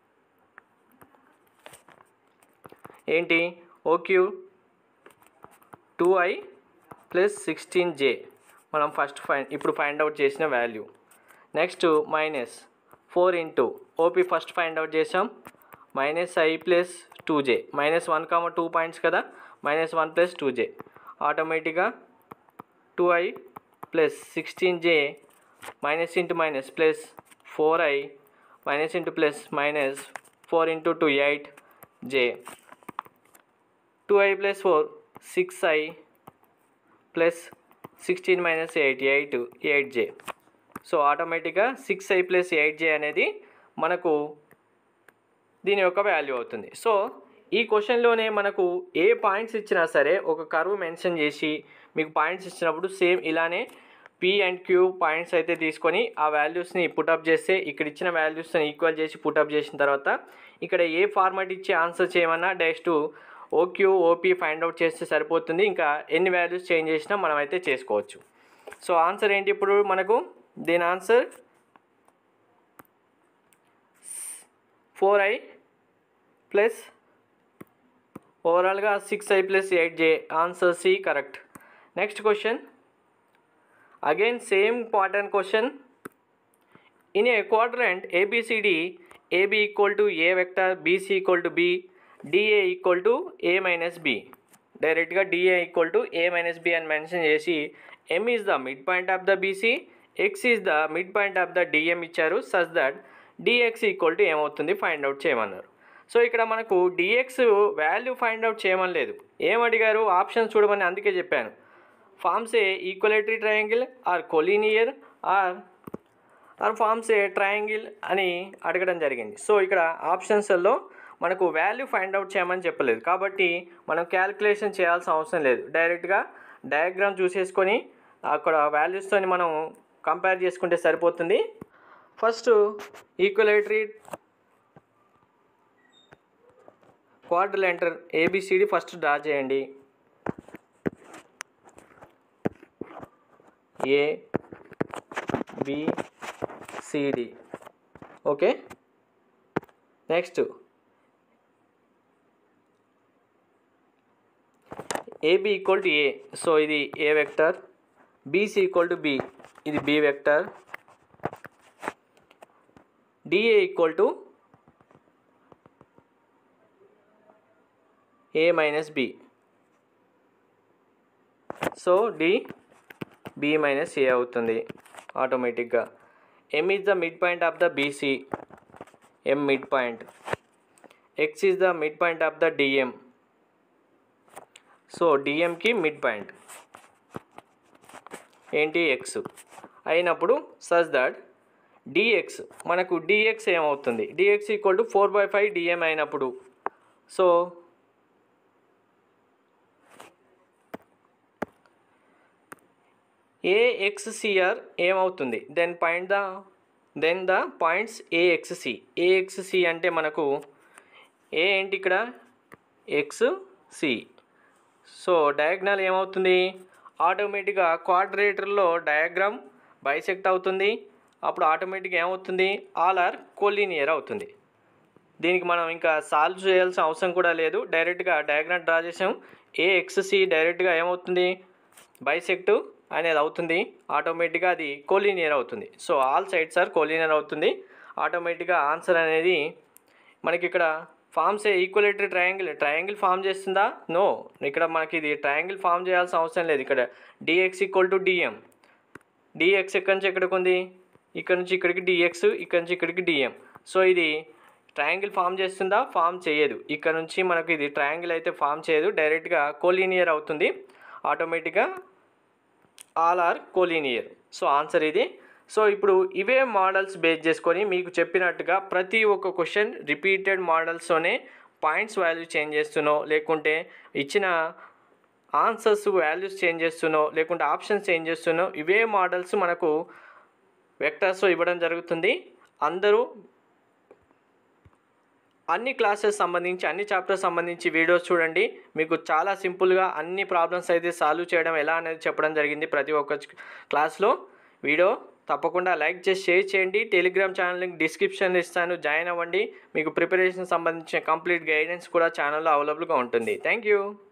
ఏంటి OQ two I plus sixteen J మనం ఫస్ట్ ఫైండ్ ఇప్పుడు ఫైండ్ అవుట్ చేసిన value next minus four into OP first find out చేసాం minus I plus two J minus one comma two points కదా minus one plus two J ఆటోమేటిక్గా two I plus sixteen J minus into minus plus four I minus into plus minus four into two eight J two I plus four six I plus sixteen minus eight eight eight J so ఆటోమేటిక్గా six I plus eight J అనేది మనకు దీని యొక్క వాల్యూ అవుతుంది సో ఈ క్వశ్చన్లోనే మనకు ఏ పాయింట్స్ ఇచ్చినా సరే ఒక కర్వ్ మెన్షన్ చేసి మీకు పాయింట్స్ ఇచ్చినప్పుడు సేమ్ ఇలానే పి అండ్ క్యూ పాయింట్స్ అయితే తీసుకొని ఆ వాల్యూస్ని పుటప్ చేస్తే ఇక్కడ ఇచ్చిన వాల్యూస్ని ఈక్వల్ చేసి పుటప్ చేసిన తర్వాత ఇక్కడ ఏ ఫార్మాట్ ఇచ్చి ఆన్సర్ చేయమన్నా direct OQ OP find out చేస్తే సరిపోతుంది ఇంకా ఎన్ని వాల్యూస్ చేంజ్ చేసినా మనం అయితే చేసుకోవచ్చు సో ఆన్సర్ ఏంటి ఇప్పుడు మనకు దీని ఆన్సర్ ఫోర్ ఐ ప్లస్ ఓవరాల్గా six I plus eight J answer C correct next question again same pattern question in A quadrant ABCD AB equal to A vector BC equal to B DA equal to A minus B డైరెక్ట్గా DA equal to A minus B అని మెన్షన్ చేసి M is the mid point of the BC X is the mid point of the DM ఇచ్చారు such that DX equal to ఏమవుతుంది ఫైండ్ అవుట్ చేయమన్నారు సో ఇక్కడ మనకు డిఎక్స్ వాల్యూ ఫైండ్ అవుట్ చేయమని లేదు ఏమడిగారు ఆప్షన్స్ చూడమని అందుకే చెప్పాను forms a equilateral triangle or collinear or or forms a triangle అని అడగడం జరిగింది సో ఇక్కడ ఆప్షన్స్లో మనకు వాల్యూ ఫైండ్ అవుట్ చేయమని చెప్పలేదు కాబట్టి మనం క్యాలిక్యులేషన్ చేయాల్సిన అవసరం లేదు డైరెక్ట్గా డయాగ్రామ్ చూసేసుకొని అక్కడ వాల్యూస్తోని మనం కంపేర్ చేసుకుంటే సరిపోతుంది first equilateral quadrilateral ABCD first draw చేయండి A B CD okay next AB equal to A so ఇది A vector BC equal to B ఇది B vector DA equal to A minus B so D B minus A అవుతుంది ఆటోమేటిక్గా M is the mid point of the BC M mid point X is the mid point of the DM so డిఎంకి మిడ్ పాయింట్ ఏంటి ఎక్స్ అయినప్పుడు సచ్ దట్ డిఎక్స్ మనకు డిఎక్స్ ఏమవుతుంది DX equal to four by five DM అయినప్పుడు సో ఏఎక్స్సిఆర్ ఏమవుతుంది then point the then the points AXC AXC అంటే మనకు ఏ ఏంటి ఇక్కడ ఎక్స్ సి సో డయాగ్నల్ ఏమవుతుంది ఆటోమేటిక్గా క్వాడ్రేటర్లో డయాగ్రామ్ బైసెక్ట్ అవుతుంది అప్పుడు ఆటోమేటిక్గా ఏమవుతుంది ఆల్ ఆర్ కోలీనియర్ అవుతుంది దీనికి మనం ఇంకా సాల్వ్ చేయాల్సిన అవసరం కూడా లేదు డైరెక్ట్గా డయాగ్రామ్ డ్రా చేసాం ఏ ఎక్స్సి డైరెక్ట్గా ఏమవుతుంది బైసెక్ట్ అనేది అవుతుంది ఆటోమేటిక్గా అది కోలీనియర్ అవుతుంది so all sides are collinear అవుతుంది ఆటోమేటిక్గా ఆన్సర్ అనేది మనకి ఇక్కడ forms equilateral triangle triangle form చేస్తుందా నో ఇక్కడ మనకి ఇది ట్రయాంగిల్ ఫామ్ చేయాల్సిన అవసరం లేదు ఇక్కడ DX equal to DM DX ఎక్కడి నుంచి ఎక్కడికి ఉంది ఇక్కడ నుంచి ఇక్కడికి డిఎక్స్ ఇక్కడ నుంచి ఇక్కడికి డిఎం సో ఇది ట్రయాంగిల్ ఫామ్ చేస్తుందా ఫామ్ చేయదు ఇక్కడ నుంచి మనకు ఇది ట్రయాంగిల్ అయితే ఫామ్ చేయదు డైరెక్ట్గా కోలీనియర్ అవుతుంది ఆటోమేటిక్గా all are collinear so answer ఇది సో ఇప్పుడు ఇవే మోడల్స్ బేస్ చేసుకొని మీకు చెప్పినట్టుగా ప్రతి ఒక్క క్వశ్చన్ రిపీటెడ్ మోడల్స్తోనే పాయింట్స్ వాల్యూ చేంజ్ చేస్తున్నో లేకుంటే ఇచ్చిన ఆన్సర్స్ వాల్యూస్ చేంజ్ చేస్తున్నో లేకుంటే ఆప్షన్స్ చేంజ్ చేస్తున్నో ఇవే మోడల్స్ మనకు వెక్టర్స్ ఇవ్వడం జరుగుతుంది అందరూ అన్ని క్లాసెస్ సంబంధించి అన్ని చాప్టర్స్ సంబంధించి వీడియోస్ చూడండి మీకు చాలా సింపుల్గా అన్ని ప్రాబ్లమ్స్ అయితే సాల్వ్ చేయడం ఎలా అనేది చెప్పడం జరిగింది ప్రతి ఒక్క క్లాస్లో వీడియో తప్పకుండా లైక్ చేసి షేర్ చేయండి టెలిగ్రామ్ ఛానల్ లింక్ డిస్క్రిప్షన్ ఇస్తాను జాయిన్ అవ్వండి మీకు ప్రిపరేషన్ సంబంధించిన కంప్లీట్ గైడెన్స్ కూడా ఛానల్లో అవైలబుల్గా ఉంటుంది థ్యాంక్ యూ